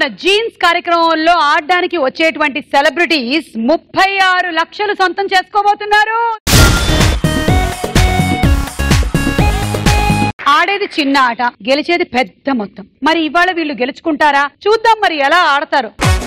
మన జీన్స్ కార్యక్రమంలో ఆడడానికి వచ్చేటువంటి సెలబ్రిటీస్ ముప్పై ఆరు లక్షలు సొంతం చేసుకోబోతున్నారు ఆడేది చిన్న ఆట గెలిచేది పెద్ద మొత్తం మరి ఇవాళ వీళ్ళు గెలుచుకుంటారా చూద్దాం మరి ఎలా ఆడతారు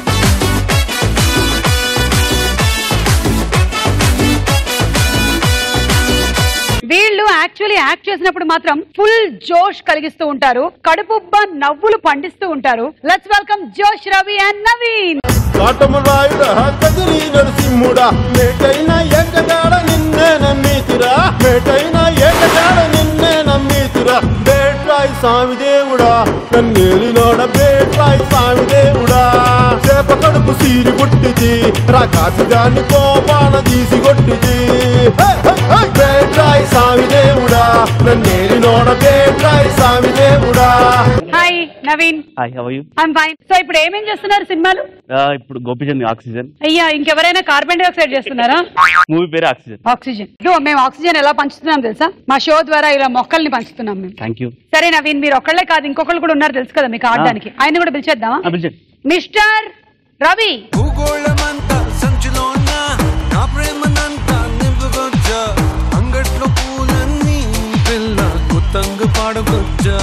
వీళ్ళు యాక్చువల్లీ యాక్ట్ చేసినప్పుడు మాత్రం ఫుల్ జోష్ కలిగిస్తూ ఉంటారు కడుపుబ్బ నవ్వులు పండిస్తూ ఉంటారు let's welcome Josh Ravi and Naveen కాటమురాయుడ కదిరి నరసింహుడా మేటైన ఏకగాడ నిన్నే నమ్మీతిరా మేటైన ఏకగాడ నిన్నే నమ్మీతిరా బేట్రాయి స్వామి దేవుడా కన్నేలినోడ బేట్రాయి స్వామి దేవుడా చేప కడుపు సీరి పుట్టిది రాకాసి దాన్ని కోపాన తీసి కొట్టిది హే, హే, హే. బేట్రాయి స్వామి దేవుడా నన్నేలినోడ బేట్రాయి స్వామి దేవుడా hi Naveen hi how you I'm fine so ఇప్పుడు ఏమేం చేస్తున్నారు సినిమాలు ఇప్పుడు గోపిచంద్ ఆక్సిజన్ అయ్యా ఇంకెవరైనా కార్బన్ డైఆక్సైడ్ చేస్తున్నారా మూవీ పేరు ఆక్సిజన్ ఆక్సిజన్ ఇదిగో మేము ఆక్సిజన్ ఎలా పంచుతున్నాం తెలుసా మా షో ద్వారా ఇలా మొక్కల్ని పంచుతున్నాం మేము థ్యాంక్ యూ సరే నవీన్ మీరు ఒక్కళ్ళే కాదు ఇంకొకళ్ళు కూడా ఉన్నారు తెలుసు కదా మీకు ఆడడానికి ఆయన కూడా పిలిచేద్దామా పిలిచండి మిస్టర్ రవి భూగోళమంతా సంచులోన నా ప్రేమనంతా నింపుకొచ్చా అంగట్లో పూలన్నీ పిల్ల గుత్తంగు పాడుకొచ్చా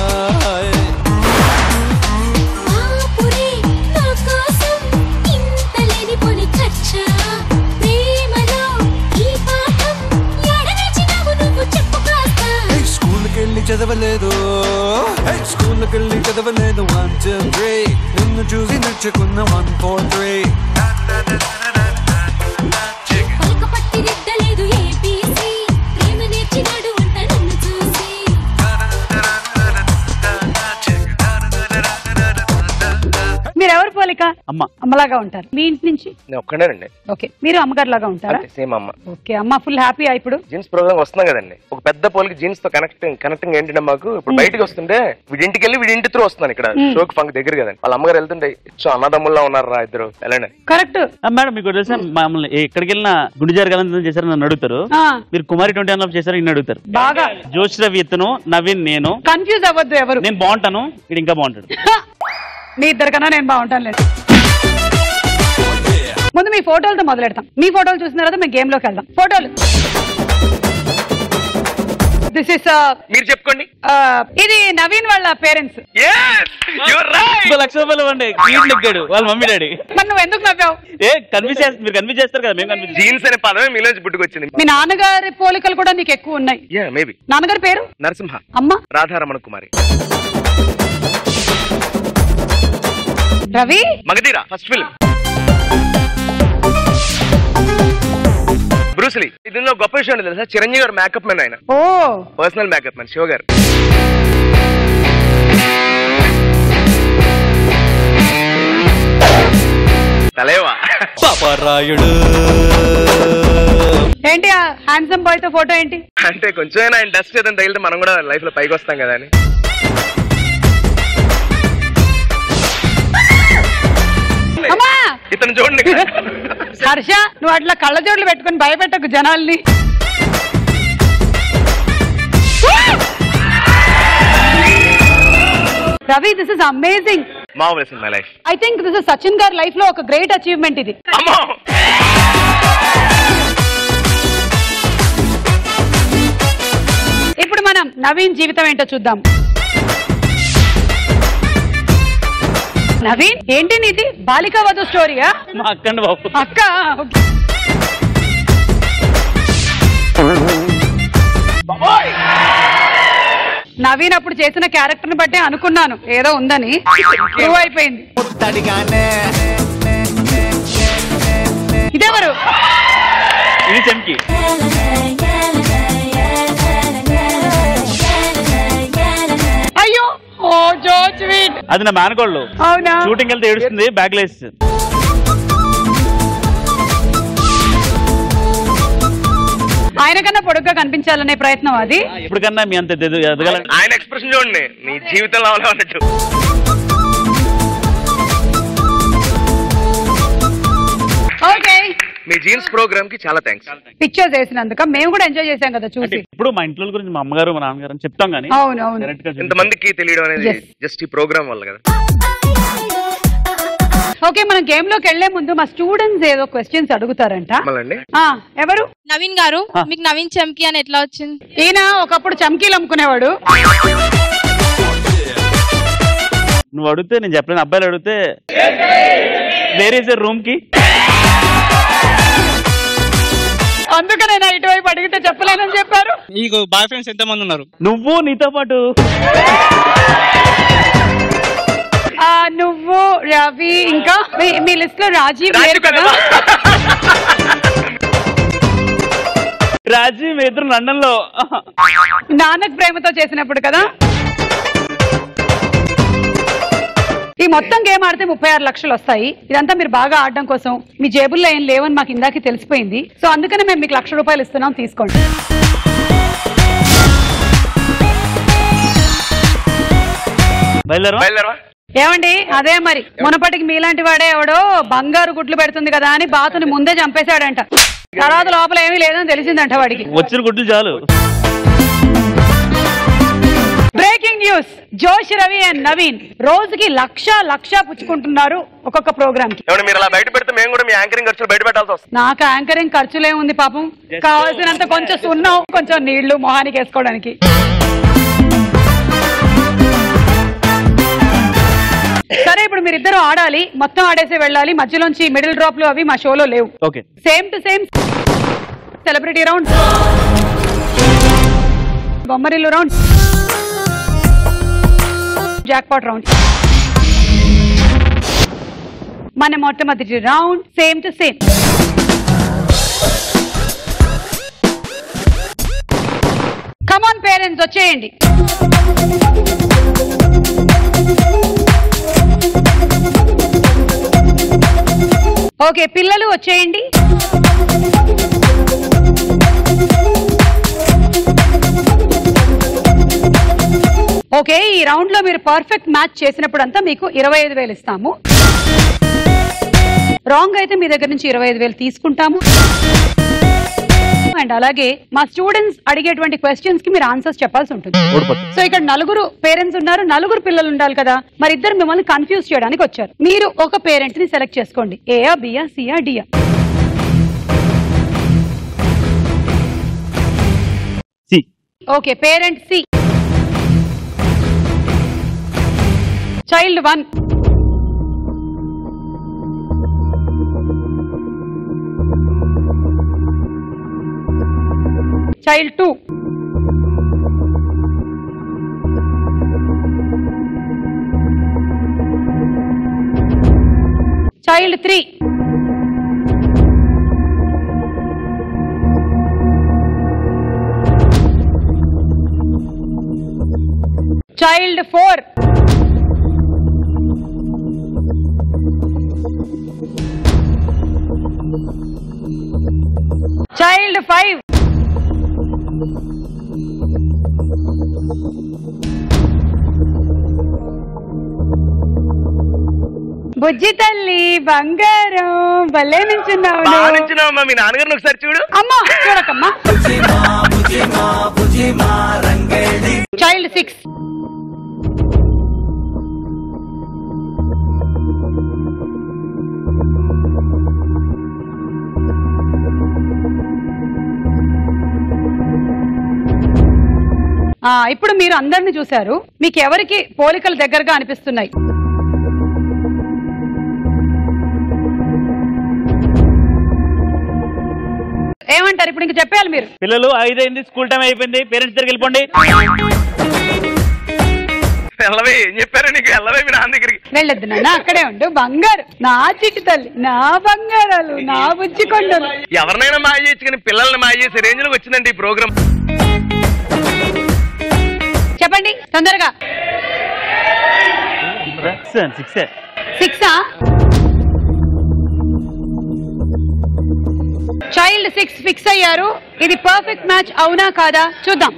ఆపురే నా కోసం ఇంత లేనిపోని ఖర్చా ప్రేమలో ఈ పాఠం ఎడ నేర్చినావు నువ్వు చెప్పు కాస్త స్కూల్కి వెళ్ళి చదవలేదు స్కూల్కి వెళ్ళి చదవలేదు వన్ టూ త్రీ నిన్ను చూసి నచ్చుకున్న వన్ ఫోర్ త్రీ పలక పట్టి దిద్దలేదు ఏబీసీ ప్రేమ నేర్చినాడు అంట నన్ను చూసి మీరెవరు పోలిక అమ్మ అమ్మలాగా ఉంటారు మీ ఇంటి నుంచి నేను ఒక్కడేనండి ఓకే మీరు అమ్మగారు లాగా ఉంటారా అంతే సేమ్ అమ్మ ఓకే అమ్మ ఫుల్ హ్యాపీ ఇప్పుడు జీన్స్ ప్రోగ్రామ్ వస్తున్నాం కదండి ఒక పెద్ద పోలికి జీన్స్ తో కనెక్టింగ్ కనెక్టింగ్ ఏంటంటే మాకు ఇప్పుడు బయటికి వస్తుంటే వీడింటికి వెళ్ళి వీడి ఇంటి త్రూ వస్తున్నాను ఇక్కడ షోకి ఫంక్ దగ్గర కదండి వాళ్ళ అమ్మగారు వెళ్తుంటే సో అన్నదమ్ముల్లా ఉన్నారు రా ఇద్దరు వెళ్ళండి కరెక్ట్ మేడం మీకు తెలుసా మమ్మల్ని ఎక్కడికి వెళ్ళినా గుడి జరగాలని చేశారు నన్ను అడుగుతారు మీరు కుమారి ట్వంటీ వన్ చేశారు ఇన్ని అడుగుతారు బాగా జోష్ రవి ఇతను నవీన్ నేను కన్ఫ్యూజ్ అవ్వద్దు ఎవరు నేను బాగుంటాను వీడు ఇంకా బాగుంటాడు మీ ఇద్దరికన్నా నేను బాగుంటాను లేదు ముందు మీ ఫోటోలతో మొదలెడతాం మీ ఫోటోలు చూసిన తర్వాత మేము గేమ్ లోకి వెళ్దాం ఫోటోలు దిస్ ఇస్ మీరు చెప్పుకోండి ఇది నవీన్ వాళ్ళ పేరెంట్స్ ఇంకో లక్ష రూపాయలు ఇవ్వండి కీడ్ నెగ్గాడు వాళ్ళ మమ్మీ డాడీ మరి నువ్వు ఎందుకు నవ్వావు ఏ కన్విన్స్ చేస్తారు మీరు కన్విన్స్ చేస్తారు కదా మేము కన్విన్స్ జీన్స్ అనే పదమే మీలోంచి పుట్టుకొచ్చింది మీ నాన్నగారి పోలికలు కూడా నీకు ఎక్కువ ఉన్నాయి యా మేబీ నాన్నగారి పేరు నరసింహ అమ్మ Radharamana Kumari Ravi Magadheera first film Bruce Lee ఇది గొప్ప విషయం ఏంటో తెలుసా చిరంజీవి గారు మేకప్ మ్యాన్ ఆయన ఓ పర్సనల్ మేకప్ మ్యాన్ శివ గారు తలేవా పాపరాయుడు ఏంటి ఆ హ్యాండ్సమ్ బాయ్ తో ఫోటో ఏంటి అంటే కొంచెం ఆయన డస్ట్ ఏదైనా తగిలితే మనం కూడా లైఫ్ లో పైకి వస్తాం కదా అని అమ్మా ఇతను చూడండి హర్ష నువ్వు అట్లా కళ్ళజోడులు పెట్టుకొని భయపెట్టకు జనాల్ని రవి దిస్ ఇస్ అమేజింగ్ మామూలు in my life I think this is Sachin గారి లైఫ్ లో ఒక గ్రేట్ అచీవ్మెంట్ ఇది అమ్మో ఇప్పుడు మనం నవీన్ జీవితం ఏంటో చూద్దాం నవీన్ ఏంటి నీది బాలికా వధు స్టోరీయా మా అక్కండి బాబు అక్క ఓకే. నవీన్ అప్పుడు చేసిన క్యారెక్టర్ ని బట్టే అనుకున్నాను ఏదో ఉందని ప్రూవ్ అయిపోయింది ఇదెవరు ఇది చెంకి అయ్యో ఓ జో స్వీట్ అది నా మేనకోళ్ళు అవునా షూటింగ్ వెళ్తే ఏడుస్తుంది బ్యాగ్ లేసి ఆయన కన్నా పొడుగ్గా కనిపించాలనే ప్రయత్నం అది ఇప్పటికన్నా మీ అంత ఎదు- ఎదగాలని ఆయన ఎక్స్ప్రెషన్ చూడండి నీ జీవితంలో అలా ఉన్నట్టు ఓకే మీ జీన్స్ ప్రోగ్రామ్ కి చాలా థ్యాంక్స్ పిక్చర్స్ వేసినందుక మేము కూడా ఎంజాయ్ చేసాం కదా అంటే చూసి ఇప్పుడు మా ఇంట్లో గురించి మా అమ్మగారు మా నాన్నగారు అని చెప్తాం కానీ అవును అవును డైరెక్ట్ గా చూపించం. ఇంతమందికి తెలియడం అనేది Yes. జస్ట్ ఈ ప్రోగ్రామ్ వల్ల కదా ఓకే మనం గేమ్ లోకి వెళ్లే ముందు మా స్టూడెంట్స్ ఏదో క్వశ్చన్స్ అడుగుతారంట మళ్ళీ ఆ ఎవరు నవీన్ గారు మీకు నవీన్ చంకి అని ఎట్లా వచ్చింది ఈయన ఒకప్పుడు చమ్కీలు అమ్ముకునేవాడు నువ్వు అడిగితే నేను చెప్పలేను అబ్బాయిలు అడిగితే వేరే రూమ్ కి అందుకనే నా ఇటువైపు అడిగితే చెప్పలేనని చెప్పారు నీకు బాయ్ ఫ్రెండ్స్ ఎంత మంది ఉన్నారు నువ్వు నీతో పాటు ఆ నువ్వు రవి ఇంకా మీ- మీ లిస్ట్ లో రాజీవ్ లేరు కదా రాజీ మీ ఇద్దరు లండన్ లో నాన్నకు ప్రేమతో చేసినప్పుడు కదా ఈ మొత్తం గేమ్ ఆడితే ముప్పై ఆరు లక్షలు వస్తాయి ఇదంతా మీరు బాగా ఆడడం కోసం మీ జేబుల్లో ఏం లేవని మాకు ఇందాకే తెలిసిపోయింది సో అందుకనే మేము మీకు లక్ష రూపాయలు ఇస్తున్నాం తీసుకోండి బయలుదేరా బయలుదేరవా ఏమండి అదే మరి మునపటికి మీలాంటి వాడే ఎవడో బంగారు గుడ్లు పెడుతుంది కదా అని బాతుని ముందే చంపేశాడంట తర్వాత లోపల ఏమీ లేదని తెలిసిందంట వాడికి వచ్చిన గుడ్లు చాలు బ్రేకింగ్ న్యూస్ జోష్ రవి అండ్ నవీన్ రోజుకి లక్ష లక్ష పుచ్చుకుంటున్నారు ఒక్కొక్క ప్రోగ్రామ్ కి ఏమంటే మీరు అలా బయట పెడితే మేము కూడా మీ యాంకరింగ్ ఖర్చులు బయట పెట్టాల్సి వస్తుంది నాకు యాంకరింగ్ ఖర్చులే ఉంది పాపం కావాల్సినంత కొంచెం సున్నం కొంచెం నీళ్లు మొహానికి వేసుకోవడానికి సరే ఇప్పుడు మీరిద్దరు ఆడాలి మొత్తం ఆడేసి వెళ్ళాలి మధ్యలోంచి మిడిల్ డ్రాప్లు అవి మా షోలో లేవు okay same to same celebrity round Bommarillu round jackpot round మన మొట్టమొదటి round same to same come on parents వచ్చేయండి ఓకే పిల్లలు వచ్చేయండి ఓకే ఈ రౌండ్ లో మీరు పర్ఫెక్ట్ మ్యాచ్ చేసినప్పుడు అంతా మీకు ఇరవై ఐదు వేలు ఇస్తాము రాంగ్ అయితే మీ దగ్గర నుంచి ఇరవై ఐదు వేలు తీసుకుంటాము అండ్ అలాగే మా స్టూడెంట్స్ అడిగేటువంటి క్వశ్చన్స్ కి మీరు ఆన్సర్స్ చెప్పాల్సి ఉంటుంది ఓడిపోతుంది సో ఇక్కడ నలుగురు పేరెంట్స్ ఉన్నారు నలుగురు పిల్లలు ఉండాలి కదా మరి ఇద్దరు మిమ్మల్ని కన్ఫ్యూజ్ చేయడానికి వచ్చారు మీరు ఒక పేరెంట్ ని సెలెక్ట్ చేసుకోండి ఏయా బియా సియా డియా C okay parent C child one child two child three child four child five బుజ్జి తల్లి బంగారం భలే నించున్నావు బాగా నువ్వు. నుంచున్నావమ్మా మీ నాన్నగారిని ఒకసారి చూడు అమ్మా చూడకమ్మా చైల్డ్ సిక్స్ ఆ, ఇప్పుడు మీరు అందరిని చూశారు మీకు ఎవరికి పోలికలు దగ్గరగా అనిపిస్తున్నాయి ఏమంటారు ఇప్పుడు ఇంక చెప్పేయాలి మీరు పిల్లలు ఐదైంది స్కూల్ టైం అయిపోయింది పేరెంట్స్ దగ్గరికి వెళ్ళిపోండి వెళ్ళవే ఏం చెప్పారు నీకు వెళ్ళవే మీ నాన్న దగ్గరికి వెళ్ళొద్దు నాన్న అక్కడే ఉండు బంగారు నా చిట్టి తల్లి నా బంగారాలు నా బుజ్జి కొండలు ఎవరినైనా మాయ చేయొచ్చు కానీ పిల్లల్ని మాయ చేసే రేంజ్ లోకి వచ్చిందండి ఈ ప్రోగ్రామ్ చెప్పండి తొందరగా సిక్స్ సిక్సా చైల్డ్ సిక్స్ ఫిక్స్ అయ్యారు ఇది పర్ఫెక్ట్ మ్యాచ్ అవునా కాదా చూద్దాం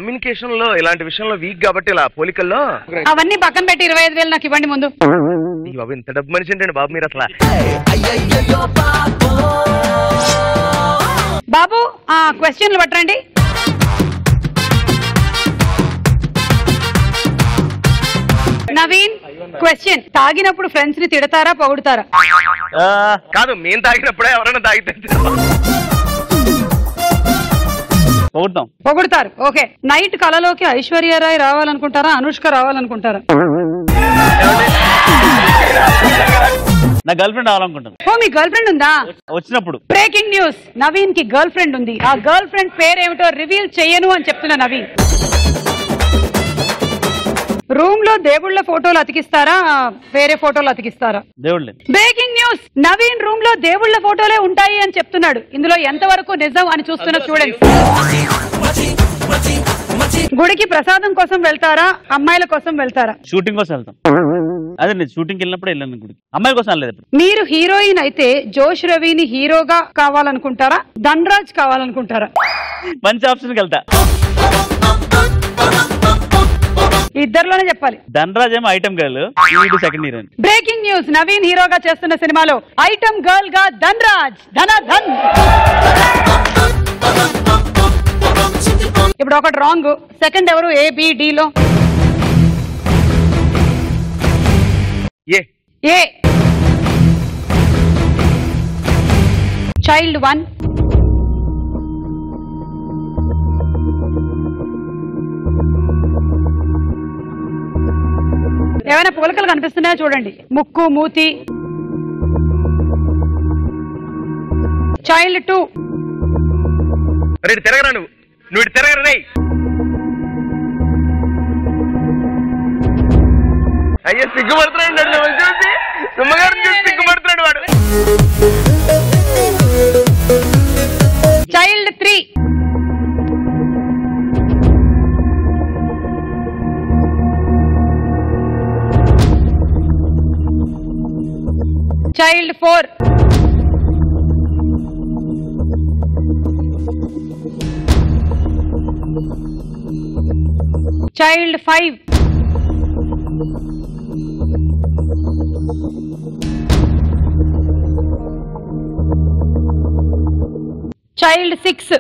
కమ్యూనికేషన్ లో ఇలాంటి విషయంలో వీక్ కాబట్టి ఇలా పోలికల్లో అవన్నీ పక్కన పెట్టి ఇరవై ఐదు వేలు నాకు ఇవ్వండి ముందు ఈ బాబు ఇంత డబ్బు మనిషి ఏంటండి బాబు మీరు అసలు బాబు ఆ క్వశ్చన్లు పట్టండి నవీన్ క్వశ్చన్ తాగినప్పుడు ఫ్రెండ్స్ ని తిడతారా పొగుడుతారా ఆ, కాదు మేము తాగినప్పుడే ఎవరైనా తాగితే పొగుడతాం పొగుడుతారు ఓకే నైట్ కలలోకి ఐశ్వర్యరాయ్ రావాలనుకుంటారా అనుష్క రావాలనుకుంటారా నా గర్ల్ ఫ్రెండ్ రావాలనుకుంటాను ఓ మీ గర్ల్ ఫ్రెండ్ ఉందా వచ్చినప్పుడు బ్రేకింగ్ న్యూస్ నవీన్ కి గర్ల్ ఫ్రెండ్ ఉంది ఆ గర్ల్ ఫ్రెండ్ పేరు ఏమిటో రివీల్ చెయ్యను అని చెప్తున్నా నవీన్ రూమ్ లో దేవుళ్ళ ఫోటోలు అతికిస్తారా వేరే ఫోటోలు అతికిస్తారా దేవుళ్ళే బ్రేకింగ్ న్యూస్ నవీన్ రూమ్ లో దేవుళ్ళ ఫోటోలే ఉంటాయి అని చెప్తున్నాడు ఇందులో ఎంతవరకు నిజం అని చూస్తున్న చూడండి గుడికి ప్రసాదం కోసం వెళ్తారా అమ్మాయిల కోసం వెళ్తారా షూటింగ్ కోసం వెళ్తాం అదే నేను షూటింగ్కి వెళ్ళినప్పుడు వెళ్ళాను గుడికి అమ్మాయి కోసం వెళ్ళలేదు ఎప్పుడు. మీరు హీరోయిన్ అయితే జోష్ రవిని హీరోగా కావాలనుకుంటారా ధనరాజ్ కావాలనుకుంటారా మంచి ఆప్షన్కి వెళ్తా ఇద్దరిలోనే చెప్పాలి ధనరాజ్ ఏమో ఐటమ్ గర్ల్ వీడు second heroine breaking news Naveen హీరోగా చేస్తున్న సినిమాలో ఐటమ్ గర్ల్ గా ధనరాజ్ ధన ధన్ ఇప్పుడు ఒకటి రాంగ్ సెకండ్ ఎవరు ఏ బి డి లో ఏ ఏ చైల్డ్ వన్ ఏమైనా పోలికలు కనిపిస్తున్నాయో చూడండి ముక్కు మూతి చైల్డ్ టూ మరి ఇటు తిరగరా నువ్వు నువ్వు ఇటు తిరగరా రేయ్ అయ్యో సిగ్గుపడుతున్నాడు నన్ను చూసి సుమ్మగారిని చూసి సిగ్గుపడుతున్నాడు వాడు child three child four child five child six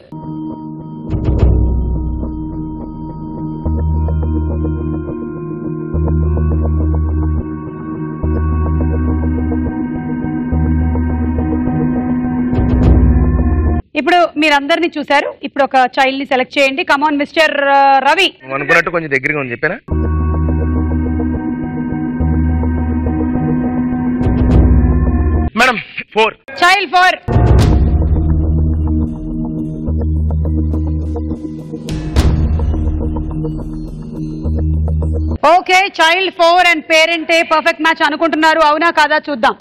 ఇప్పుడు మీరందరినీ చూశారు ఇప్పుడు ఒక చైల్డ్ ని సెలెక్ట్ చేయండి కమాన్ మిస్టర్ రవి నువ్వు అనుకున్నట్టు కొంచెం దగ్గరగా ఉంది చెప్పానా madam four child four okay child four and పేరెంటే పర్ఫెక్ట్ మ్యాచ్ అనుకుంటున్నారు అవునా కాదా చూద్దాం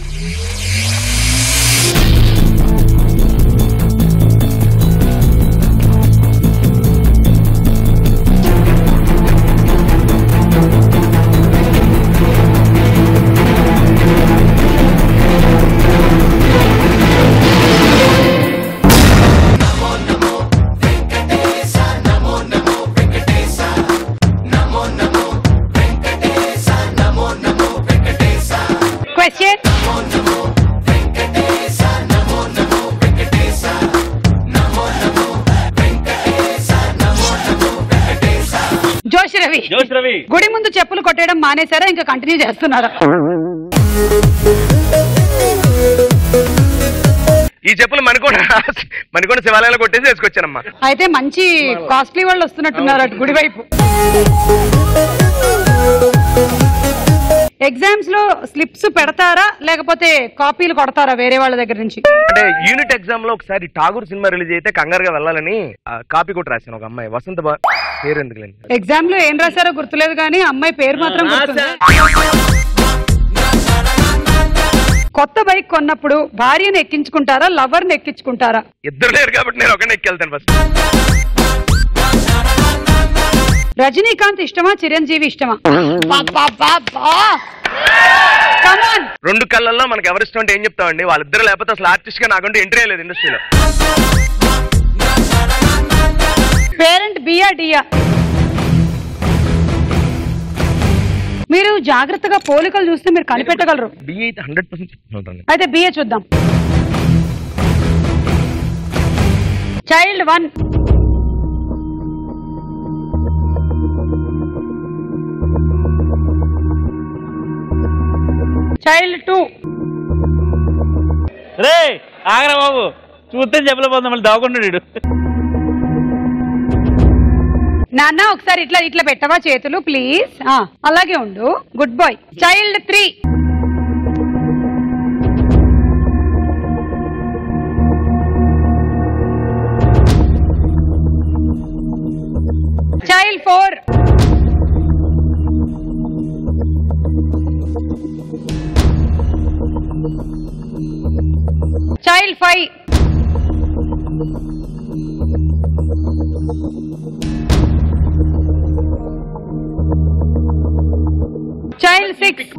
క్వశ్చన్ జోష్ రవి జోష్ రవి గుడి ముందు చెప్పులు కొట్టేయడం మానేశారా ఇంకా కంటిన్యూ చేస్తున్నారా ఈ చెప్పులు మణికొండ మణికొండ శివాలయంలో కొట్టేసి వేసుకొచ్చానమ్మా అయితే మంచి కాస్ట్లీ వాళ్ళు వస్తున్నట్టున్నారు అటు గుడి వైపు ఎగ్జామ్స్ లో స్లిప్స్ పెడతారా లేకపోతే కాపీలు కొడతారా వేరే వాళ్ళ దగ్గర నుంచి అంటే యూనిట్ ఎగ్జామ్ లో ఒకసారి ఠాగూర్ సినిమా రిలీజ్ అయితే కంగారుగా వెళ్ళాలని ఆ, కాపీ కూడా రాశాను ఒక అమ్మాయి వసంత బా పేరు ఎందుకులేండి ఎగ్జామ్ లో ఏం రాశారో గుర్తులేదు కానీ అమ్మాయి పేరు మాత్రం గుర్తుంది కొత్త బైక్ కొన్నప్పుడు భార్యను ఎక్కించుకుంటారా లవర్ ని ఎక్కించుకుంటారా ఇద్దరు లేరు కాబట్టి నేను ఒకనే ఎక్కెళ్తాను ఫస్ట్ రజనీకాంత్ ఇష్టమా చిరంజీవి ఇష్టమా కమాన్ రెండు కళ్ళల్లో మనకి ఎవరి ఇష్టం అంటే ఏం చెప్తామండి వాళ్ళిద్దరు లేకపోతే అసలు ఆర్టిస్ట్ గా నాకంటూ ఎంట్రీ లేదు ఇండస్ట్రీలో పేరెంట్ బియా డియా మీరు జాగ్రత్తగా పోలికలు చూస్తే మీరు కనిపెట్టగలరు బిఏ అయితే హండ్రెడ్ పర్సెంట్ చెప్తున్నాను అయితే బిఏ చూద్దాం చైల్డ్ వన్ చైల్డ్ టూ రే ఆగరా బాబు చూస్తే చెప్పలేకపోతుంది మళ్ళీ దాగుకుంటాడు వీడు. నాన్న ఒకసారి ఇట్లా ఇట్లా పెట్టవా చేతులు ప్లీజ్ అలాగే ఉండు good boy child three child four child five child six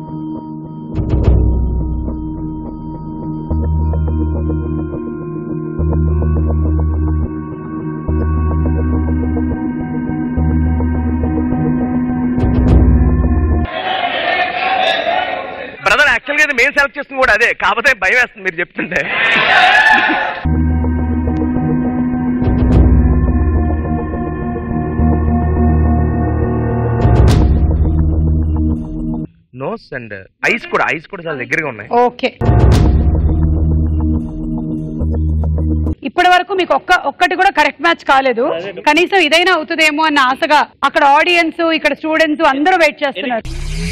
brother actual గా ఇది మేము సెలెక్ట్ చేస్తుంది కూడా అదే కాకపోతే భయం వేస్తుంది మీరు చెప్తుంటే నోస్ అండ్ ఐస్ కూడా ఐస్ కూడా చాలా దగ్గరగా ఉన్నాయి ఓకే ఇప్పటి వరకు మీకు ఒక్క ఒక్కటి కూడా కరెక్ట్ మ్యాచ్ కాలేదు కనీసం ఇదైనా అవుతుందేమో అన్న ఆశగా అక్కడ ఆడియన్స్ ఇక్కడ స్టూడెంట్స్ అందరూ వెయిట్ చేస్తున్నారు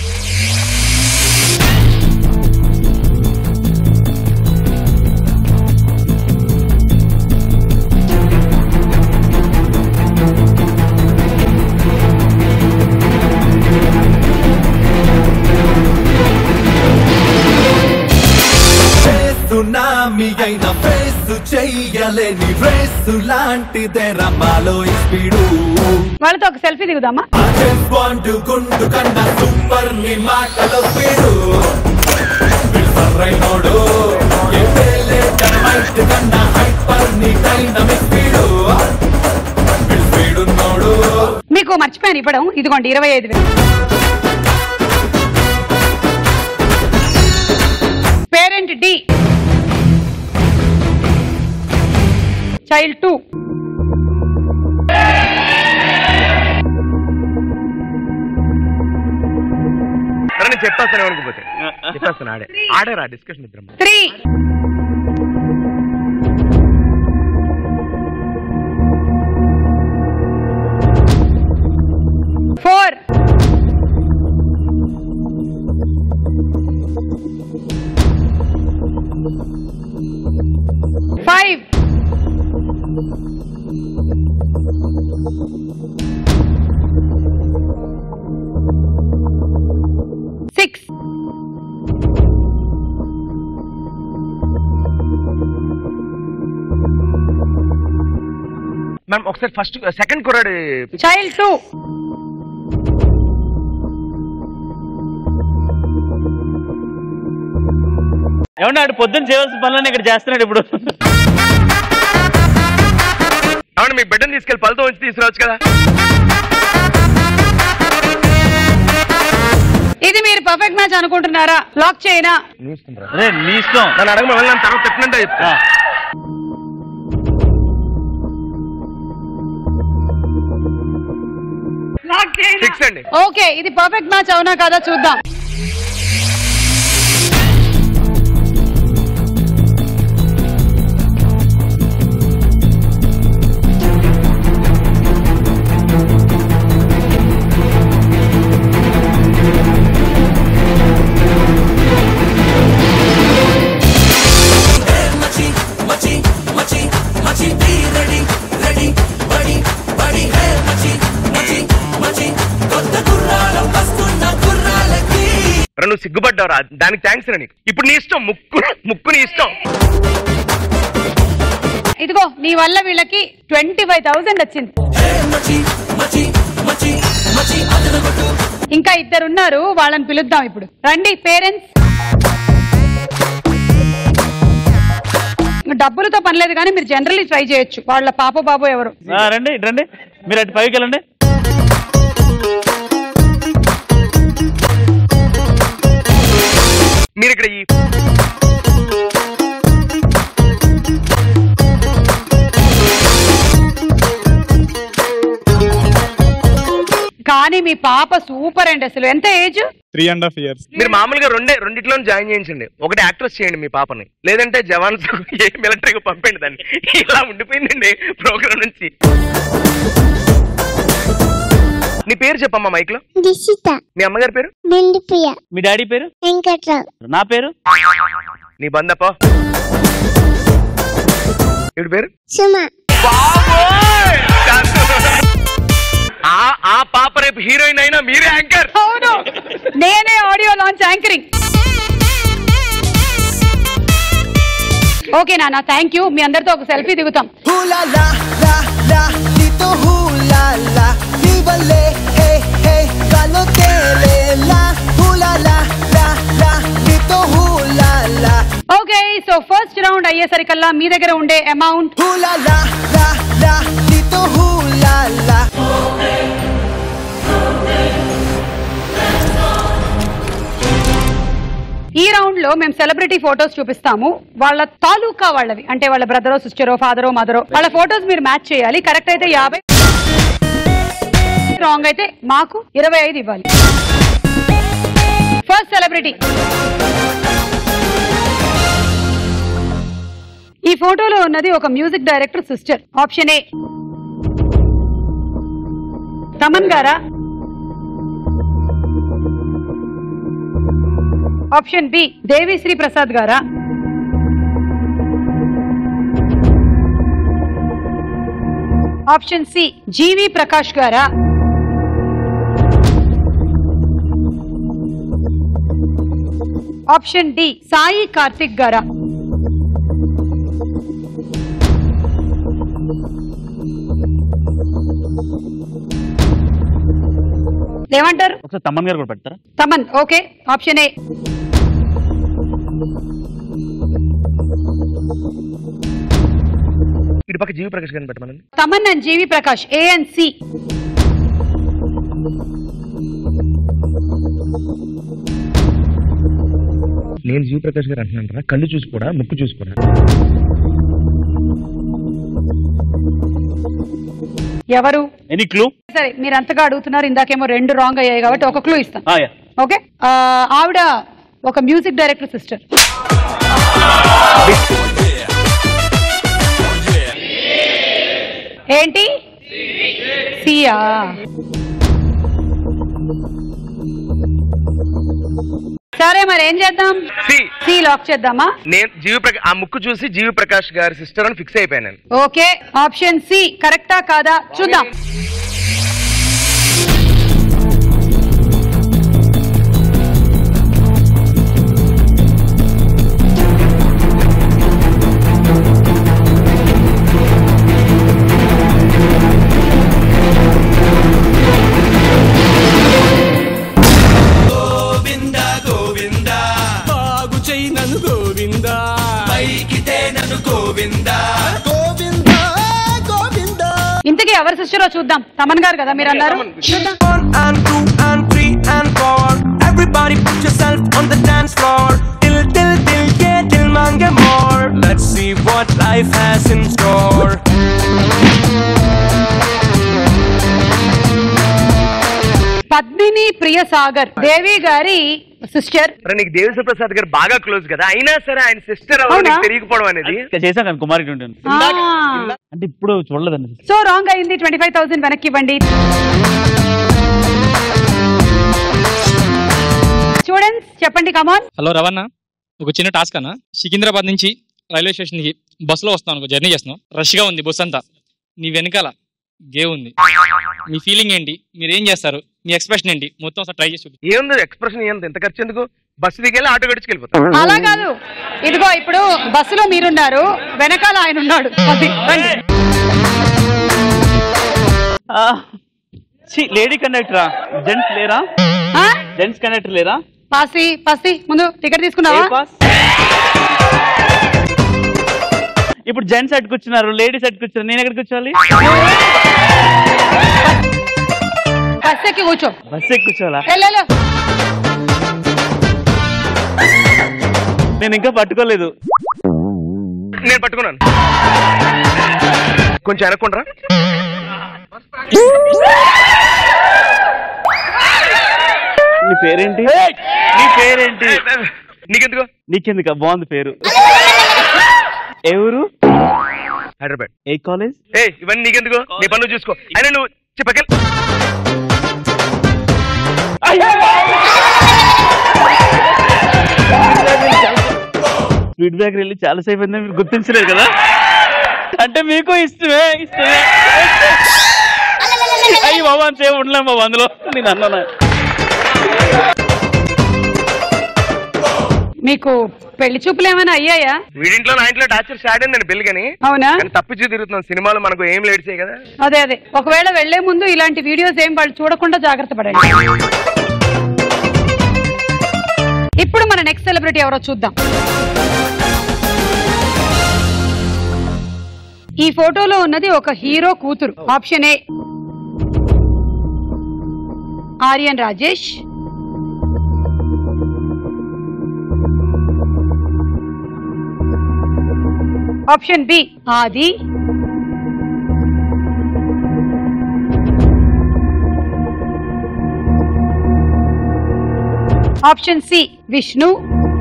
సునామీ అయిన ఫేస్ చెయ్యలేని రేసు లాంటిదే రమాలో ఈ స్పీడు వాళ్ళతో ఒక సెల్ఫీ దిగుదామా బాండు గుండు కన్నా సూపర్ నీ మాటలో స్పీడు సర్రైనోడు మైట్ కన్నా హైపర్ నీ డైనమిక్ స్పీడు స్పీడున్నోడు మీకు మర్చిపోయాను ఇవ్వడం ఇదిగోండి ఇరవై ఐదు వేలు పేరెంట్ డి చైల్డ్ టూ సరే నేను చెప్పేస్తాను ఏమనుకోపోతే చెప్పేస్తాను ఆడే ఆడారా డిస్కషన్ ఇద్దరం three four five six ma'am ఒకసారి ఫస్ట్ సెకండ్ కుర్రాడు చైల్డ్ టూ ఏమన్నా ఆడు పొద్దున్న చేయవలసిన పనులన్నీ ఇక్కడ చేస్తున్నాడు ఇప్పుడు అవును మీ బిడ్డను తీసుకెళ్ళి పళ్ళతో ఉంచి తీసుకురావచ్చు కదా ఇది మీరు పర్ఫెక్ట్ మ్యాచ్ అనుకుంటున్నారా లాక్ చేయనా అరే నీ ఇష్టం నన్ను అడగమ వెళ్ళిన తర్వాత తిట్టినంటే చెప్తా ఫిక్స్ అండి ఓకే ఇది పర్ఫెక్ట్ మ్యాచ్ అవునా కదా చూద్దాం రా, నువ్వు సిగ్గుపడ్డావురా దానికి థ్యాంక్స్ రా నీకు ఇప్పుడు నీ ఇష్టం ముక్కు ముక్కు నీ ఇష్టం ఇదిగో నీ వల్ల వీళ్ళకి ట్వంటీ ఫైవ్ థౌసండ్ వచ్చింది ఇంకా ఇద్దరు ఉన్నారు వాళ్ళని పిలుద్దాం ఇప్పుడు రండి పేరెంట్స్ డబ్బులతో పని లేదు కానీ మీరు జనరల్లీ ట్రై చేయొచ్చు వాళ్ళ పాప బాబు ఎవరు ఆ, రండి ఇటు రండి మీరు అటు పైకి వెళ్ళండి మీరు ఇక్కడ ఈ కానీ మీ పాప సూపర్ అండి అసలు ఎంత age three and half years మీరు మామూలుగా రెండే రెండిట్లో జాయిన్ చేయించండి ఒకటి యాక్ట్రెస్ చేయండి మీ పాపని లేదంటే జవాన్స్ ఏ మిలిటరీకి పంపండి దాన్ని ఇలా ఉండిపోయిందండి ప్రోగ్రామ్ నుంచి నీ పేరు చెప్పమ్మా మైక్ లో దిశిత మీ అమ్మగారి పేరు బిందుప్రియ మీ డాడీ పేరు వెంకట్రావు నా పేరు నీ బందప్ప ఇవి పేరు సుమ ఆ ఆ పాప రేపు హీరోయిన్ అయినా మీరే యాంకర్ అవును నేనే ఆడియో లాంచ్ యాంకరింగ్ ఓకే నాన్న థ్యాంక్ యూ మీ అందరితో ఒక సెల్ఫీ దిగుతాం హూలా లా లా లా నీతో హూలా లా నీ వల్లే హే హే గాలో తేలేలా హూలా లా లా లా నీతో హూలా లా ఓకే సో ఫస్ట్ రౌండ్ అయ్యేసరికల్లా మీ దగ్గర ఉండే అమౌంట్ హూలా లా లా లా నీతో హూలా లా ఈ రౌండ్ లో మేము సెలబ్రిటీ ఫోటోస్ చూపిస్తాము వాళ్ళ తాలూకా వాళ్ళవి అంటే వాళ్ళ బ్రదరో సిస్టరో ఫాదరో మదరో వాళ్ళ ఫోటోస్ మీరు మ్యాచ్ చేయాలి కరెక్ట్ అయితే యాభై రాంగ్ అయితే మాకు ఇరవై ఐదు ఇవ్వాలి ఫస్ట్ సెలబ్రిటీ ఈ ఫోటోలో ఉన్నది ఒక music director sister option A Thaman గారా ఆప్షన్ బి దేవిశ్రీ ప్రసాద్ గారా ఆప్షన్ సి జీవి ప్రకాష్ గారా ఆప్షన్ డి సాయి కార్తిక్ గారా ఏమంటారు ఒకసారి తమ్మన్ గారు కూడా పెడతారా తమన్ ఓకే ఆప్షన్ ఏ ఇటు పక్క జీవి ప్రకాష్ గారిని పెట్టమనండి Thaman and GV Prakash A and C నేను జీవి ప్రకాష్ గారు అంటున్నాను రా కళ్ళు చూసి కూడా ముక్కు చూసి కూడా ఎవరు ఎనీ క్లూ సరే మీరు అంతగా అడుగుతున్నారు ఇందాకేమో రెండు రాంగ్ అయ్యాయి కాబట్టి ఒక క్లూ ఇస్తాం ఓకే ఆ, ఆవిడ ఒక మ్యూజిక్ డైరెక్టర్ సిస్టర్ ఏంటి సియా సరే మరి ఏం చేద్దాం సి లాక్ చేద్దామా నేను జీవి ప్రకాష్ ఆ ముక్కు చూసి జీవి ప్రకాష్ గారి సిస్టర్ అని ఫిక్స్ అయిపోయాను నేను ఓకే ఆప్షన్ సి కరెక్టా కాదా చూద్దాం గోవింద గోవింద బాగు చెయ్యి నన్ను గోవింద పైకితే నన్ను గోవింద గోవింద గోవింద ఇంతకీ ఎవరి సిస్టరో చూద్దాం తమన్ గారు కదా మీరు అన్నారు చూద్దాం One and two and three and four. Everybody put yourself on the dance floor. Till, till, till, yeah, till mange more. Let's see what life has in store. Padmini ప్రియ సాగర్ దేవి గారి సిస్టర్ అరే నీకు దేవిశ్రీ ప్రసాద్ గారు బాగా క్లోజ్ కదా అయినా సరే ఆయన సిస్టర్ అవునా? తెలియకపోవడం అనేది ఇంకా చేశాం కానీ కుమారి ట్వంటీ అంటే ఇప్పుడు చూడలేదండి సో రాంగ్ అయింది ట్వంటీ ఫైవ్ థౌసండ్ వెనక్కి ఇవ్వండి స్టూడెంట్స్ చెప్పండి కమాన్ హలో రవణ ఒక చిన్న టాస్క్ అన్న సికింద్రాబాద్ నుంచి రైల్వే స్టేషన్కి బస్సులో వస్తాను ఒక జర్నీ చేస్తున్నాం రష్గా ఉంది బస్ అంతా నీ వెనకాల గే ఉంది మీ ఫీలింగ్ ఏంటి మీరు ఏం చేస్తారు మీ ఎక్స్ప్రెషన్ ఏంటి మొత్తం ఒకసారి ట్రై చేసి చూపి. ఏముంది ఎక్స్ప్రెషన్ ఏంది ఎంత ఖర్చు ఎందుకు బస్సు దిగేలా ఆటో గడిచుకెళ్ళిపోతాం అలా కాదు ఇదిగో ఇప్పుడు బస్సులో మీరున్నారు వెనకాల ఆయన ఉన్నాడు అది, రండి. లేడీ కండక్టరా జెంట్స్ లేరా ఆ? జెంట్స్ కండక్టర్ లేరా పాసి పాసి ముందు టికెట్ తీసుకున్నావా ఏ పాస్? ఇప్పుడు జెంట్స్ ఎట్ కూర్చున్నారు లేడీస్ ఎట్ కూర్చున్నారు నేను ఎక్కడ కూర్చోవాలి బస్ ఎక్కి కూర్చో బస్ ఎక్కి కూర్చోవాలా వెళ్ళు, వెళ్ళు. నేను ఇంకా పట్టుకోలేదు నేను పట్టుకున్నాను కొంచెం వెనక్కుండ్రా నీ పేరేంటి నీ పేరేంటి నీకెందుకు నీకెందుక బాగుంది పేరు ఎవరు హైదరాబాద్ ఏ కాలేజ్ ఏ ఇవన్నీ నీకెందుకు నీ పనులు చూసుకో అయినా నువ్వు చెప్పకెళ్ళి స్వీట్ బ్యాగ్ వెళ్ళి చాలా సేపు అయిందని మీరు గుర్తించలేదు కదా అంటే మీకు ఇష్టమే ఇష్టమే అయ్యి బాబా అంతేం ఉండలేం బాబు అందులో నేను అన్నాను మీకు పెళ్లి చూపులు ఏమైనా అయ్యాయా వీడింట్లో నా ఇంట్లో టార్చర్ స్టార్ట్ అయిందండి పెళ్లి కానీ అవునా కానీ తప్పించి తిరుగుతున్నాం సినిమాలు మనకు ఏం లేట్ చేయ కదా అదే అదే ఒకవేళ వెళ్లే ముందు ఇలాంటి వీడియోస్ ఏం వాళ్ళు చూడకుండా జాగ్రత్త పడండి ఇప్పుడు మన నెక్స్ట్ సెలబ్రిటీ ఎవరో చూద్దాం ఈ ఫోటోలో ఉన్నది ఒక హీరో కూతురు option A Aryan Rajesh option B Aadi option C Vishnu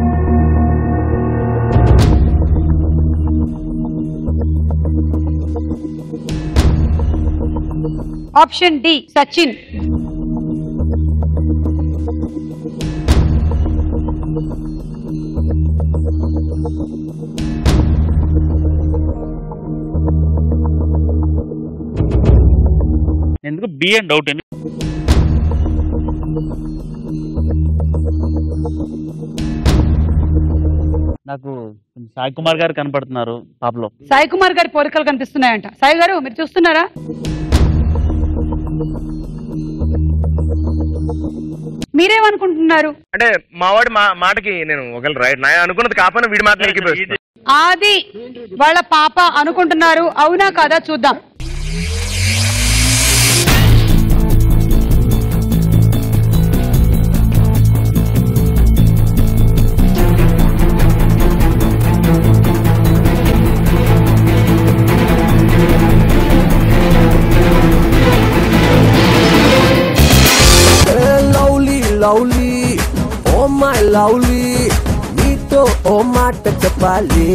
option D Sachin ఎందుకు బి అని డౌట్ అండి నాకు కొంచెం సాయి కుమార్ గారు కనపడుతున్నారు పాపలో సాయి కుమార్ గారి పోలికలు కనిపిస్తున్నాయంట సాయి గారు మీరు చూస్తున్నారా మీరేమనుకుంటున్నారు అంటే మావాడి మా మాటకి నేను ఒకవేళ రైట్ నా అనుకున్నది కాకపోయినా వీడి మాట ఎక్కిపోయి ఆది వాళ్ళ పాప అనుకుంటున్నారు అవునా కాదా చూద్దాం lovely lovely oh my lovely నీతో ఓ మాట చెప్పాలి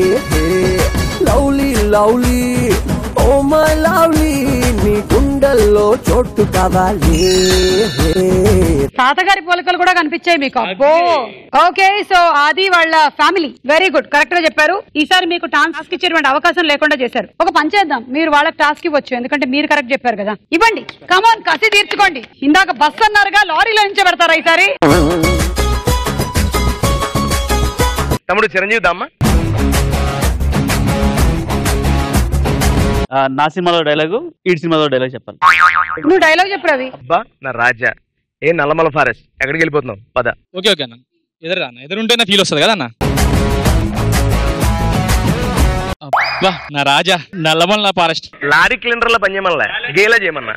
lovely lovely oh my lovely నీ గుండెల్లో చోటు కావాలి తాతగారి పోలికలు కూడా కనిపించాయి మీకు అబ్బో ఓకే సో ఆది వాళ్ళ ఫ్యామిలీ వెరీ గుడ్ కరెక్ట్ గా చెప్పారు ఈసారి మీకు టాస్క్ ఇచ్చేటువంటి అవకాశం లేకుండా చేశారు ఒక పని చేద్దాం మీరు వాళ్ళకి టాస్క్ ఇవ్వచ్చు ఎందుకంటే మీరు కరెక్ట్ చెప్పారు కదా ఇవ్వండి కమాన్ కసి తీర్చుకోండి ఇందాక బస్ అన్నారుగా లారీలో నుంచే పెడతారా ఈసారి తమ్ముడు చిరంజీవి దమ్మ ఆ, నా సినిమాలో డైలాగు ఈ సినిమాలో డైలాగ్ చెప్పాలి నువ్వు డైలాగ్ చెప్పు రవి అబ్బా నా రాజా ఏ నల్లమల ఫారెస్ట్ ఎక్కడికి వెళ్ళిపోతున్నావు పద ఓకే ఓకే అన్న ఎదురు అన్న ఎదురుంటేనే ఫీల్ వస్తుంది కదా అన్న అబ్బా నా రాజా నల్లమల్ల ఫారెస్ట్ లారీ క్లీనర్ లా పనిచేయమన్నా గేలా చేయమన్నా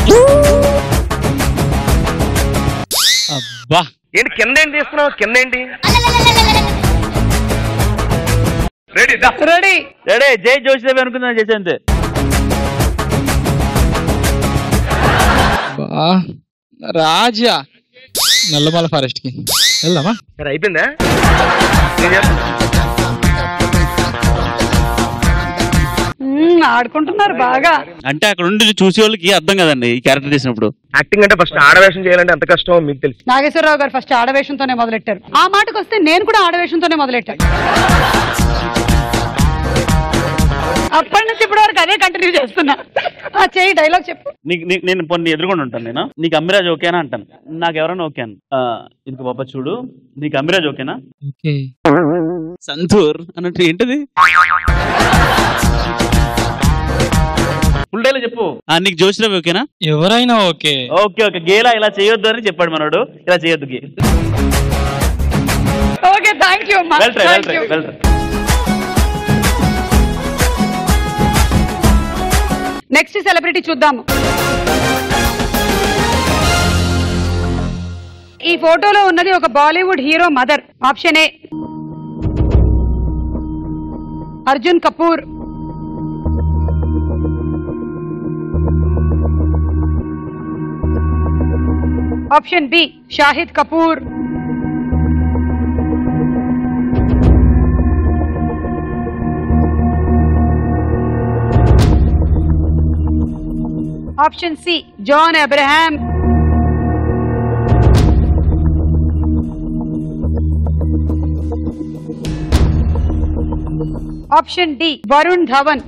అబ్బా ఏంటి కింద ఏంటి తీస్తున్నావు కింద ఏంటి రెడీ రెడీ రెడీ జై జోషిదేవి అనుకుందా చేసే అంతే అబ్బా నా రాజా నల్లమల్ల ఫారెస్ట్ కి వెళ్దామా సరే అయిపోయిందా నేను చేస్తా. మ్మ్, ఆడుకుంటున్నారు బాగా అంటే అక్కడ ఉండి చూసే వాళ్ళకి అర్థం కదండి ఈ క్యారెక్టర్ చేసినప్పుడు యాక్టింగ్ అంటే ఫస్ట్ ఆడవేషం చేయాలంటే ఎంత కష్టమో మీకు తెలుసు నాగేశ్వరరావు గారు ఫస్ట్ ఆడవేషంతోనే మొదలెట్టారు ఆ మాటకు వస్తే నేను కూడా ఆడవేషంతోనే మొదలెట్టాను అప్పటి నుంచి ఇప్పటి వరకు అదే కంటిన్యూ చేస్తున్నా ఆ చేయి డైలాగ్ చెప్పు నీకు నీకు- నేను పొన్ని ఎదురుకుండా ఉంటాను నేను నీకు అమ్మిరాజ్ ఓకేనా అంటాను నాకు ఎవరైనా ఓకే అని ఆ, ఇదిగో బాబా చూడు నీకు అమ్మిరాజ్ ఓకేనా ఓకే సంతూర్ అన్నట్టు ఏంటిది ఫుల్ డైలాగ్ చెప్పు ఆ, నీకు జోషిరావు ఓకేనా ఎవరైనా ఓకే ఓకే ఓకే గేలా ఇలా చేయొద్దు అని చెప్పాడు మనోడు ఇలా చేయొద్దు గే ఓకే థ్యాంక్ యూ అమ్మా well try well thank try you well try next celebrity చూద్దాము ఈ ఫోటోలో ఉన్నది ఒక Bollywood hero mother option A Arjun Kapoor option B Shahid Kapoor option C John Abraham option D Varun Dhawan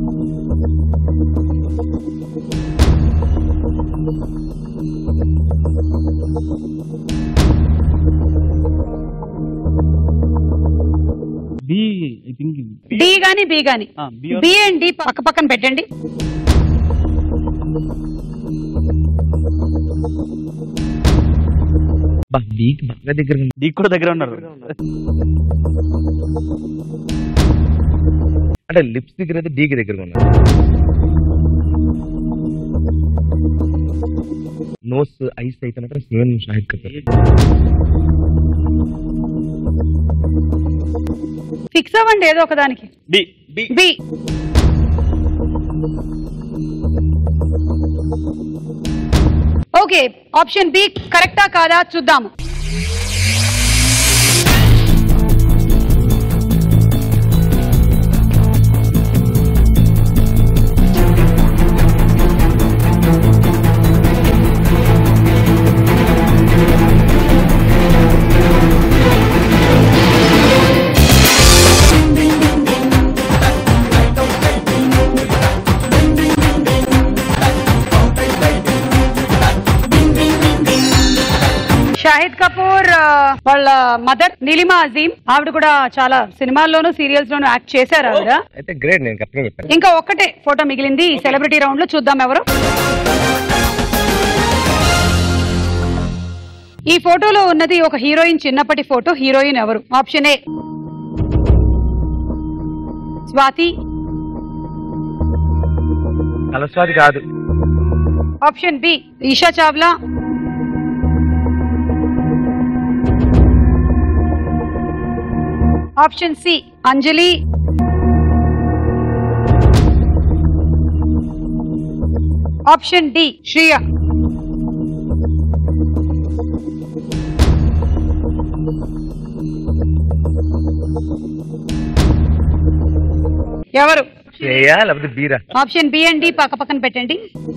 B I think D గాని బి గాని B or- B and D పక్క పక్కన పెట్టండి డీకి బాగా దగ్గర డీకి కూడా దగ్గర ఉన్నారు అంటే లిప్స్ దగ్గర అయితే డీకి దగ్గర ఉన్నారు నోస్ ఐస్ అయితే మాత్రం సేమ్ షాహిద్ కపూర్ ఫిక్స్ అవ్వండి ఏదో ఒక దానికి B B B okay option B కరెక్టా కాదా చూద్దాము షాహిద్ కపూర్ ఆ, వాళ్ళ మదర్ నీలిమా అజీమ్ ఆవిడ కూడా చాలా సినిమాల్లోనూ సీరియల్స్ లోనూ యాక్ట్ చేశారు ఆవిడ అయితే గ్రేట్ నేను కరెక్ట్గా చెప్పాను ఇంకా ఒక్కటే ఫోటో మిగిలింది ఈ సెలబ్రిటీ రౌండ్ లో చూద్దాం ఎవరు ఈ ఫోటోలో ఉన్నది ఒక హీరోయిన్ చిన్నప్పటి ఫోటో హీరోయిన్ ఎవరు ఆప్షన్ ఏ స్వాతి కలస్వాది కాదు option B Esha Chawla option C Anjali option D Shriya ఎవరు శ్రేయా లేకపోతే బీరా ఆప్షన్ బి అండ్ డి పక్క పక్కన పెట్టండి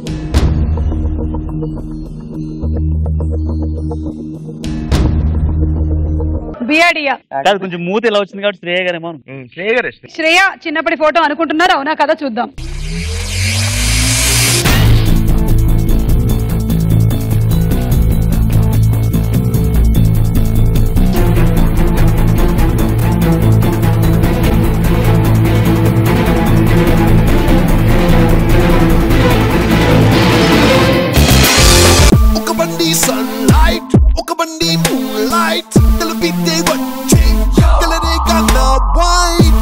బియాడియా కాదు కొంచెం మూతి ఇలా వచ్చింది కాబట్టి శ్రేయ గారేమో శ్రేయ గారు శ్రేయ చిన్నప్పటి ఫోటో అనుకుంటున్నారు అవునా కదా చూద్దాం ఒక బండి సన్లైట్ ఒక బండి మూన్లైట్ కలిపితే వచ్చే కలరే కన్నా వైట్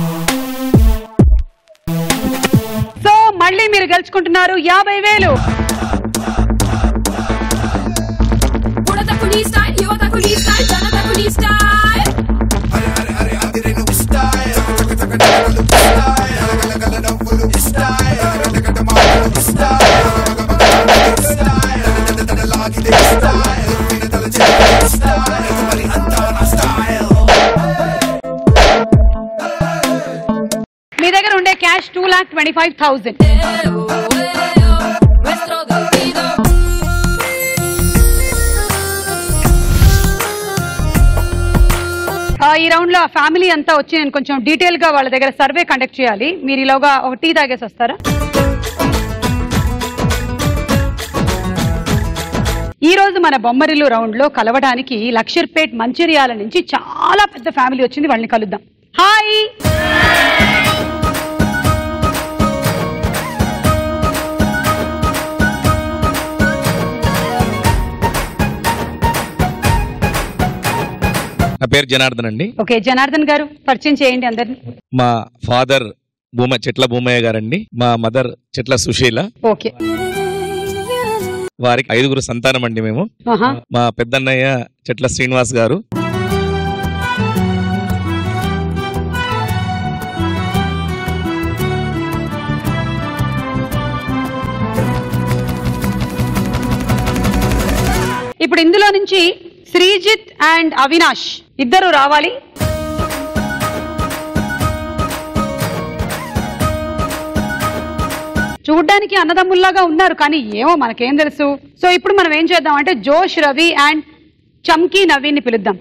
సో మళ్ళీ మీరు గెలుచుకుంటున్నారు యాభై వేలు బుడతకు నీ స్టైల్ యువతకు నీ స్టైల్ జనతకు నీ స్టైల్ మీ దగ్గర ఉండే cash two lakh twenty five thousand ఈ రౌండ్ లో ఫ్యామిలీ అంతా వచ్చి నేను కొంచెం డీటెయిల్ గా వాళ్ళ దగ్గర సర్వే కండక్ట్ చేయాలి మీరు ఈలోగా ఒక టీ తాగేసి వస్తారా ఈ రోజు మన బొమ్మరిల్లు రౌండ్ లో కలవడానికి లక్షర్పేట్ మంచిర్యాల నుంచి చాలా పెద్ద ఫ్యామిలీ వచ్చింది వాళ్ళని కలుద్దాం హాయ్ నా పేరు జనార్దన్ అండి ఓకే జనార్దన్ గారు పరిచయం చేయండి అందరిని మా ఫాదర్ భూమ చెట్ల భూమయ్య గారండి మా మదర్ చెట్ల సుశీల ఓకే వారికి ఐదుగురు సంతానం అండి మేము ఆహా. మా పెద్దన్నయ్య చెట్ల శ్రీనివాస్ గారు ఇప్పుడు ఇందులో నుంచి శ్రీజిత్ అండ్ అవినాష్ ఇద్దరు రావాలి చూడ్డానికి అన్నదమ్ముల్లాగా ఉన్నారు కానీ ఏమో మనకేం తెలుసు సో ఇప్పుడు మనం ఏం చేద్దాం అంటే జోష్ రవి అండ్ చమ్కీ నవీన్ ని పిలుద్దాం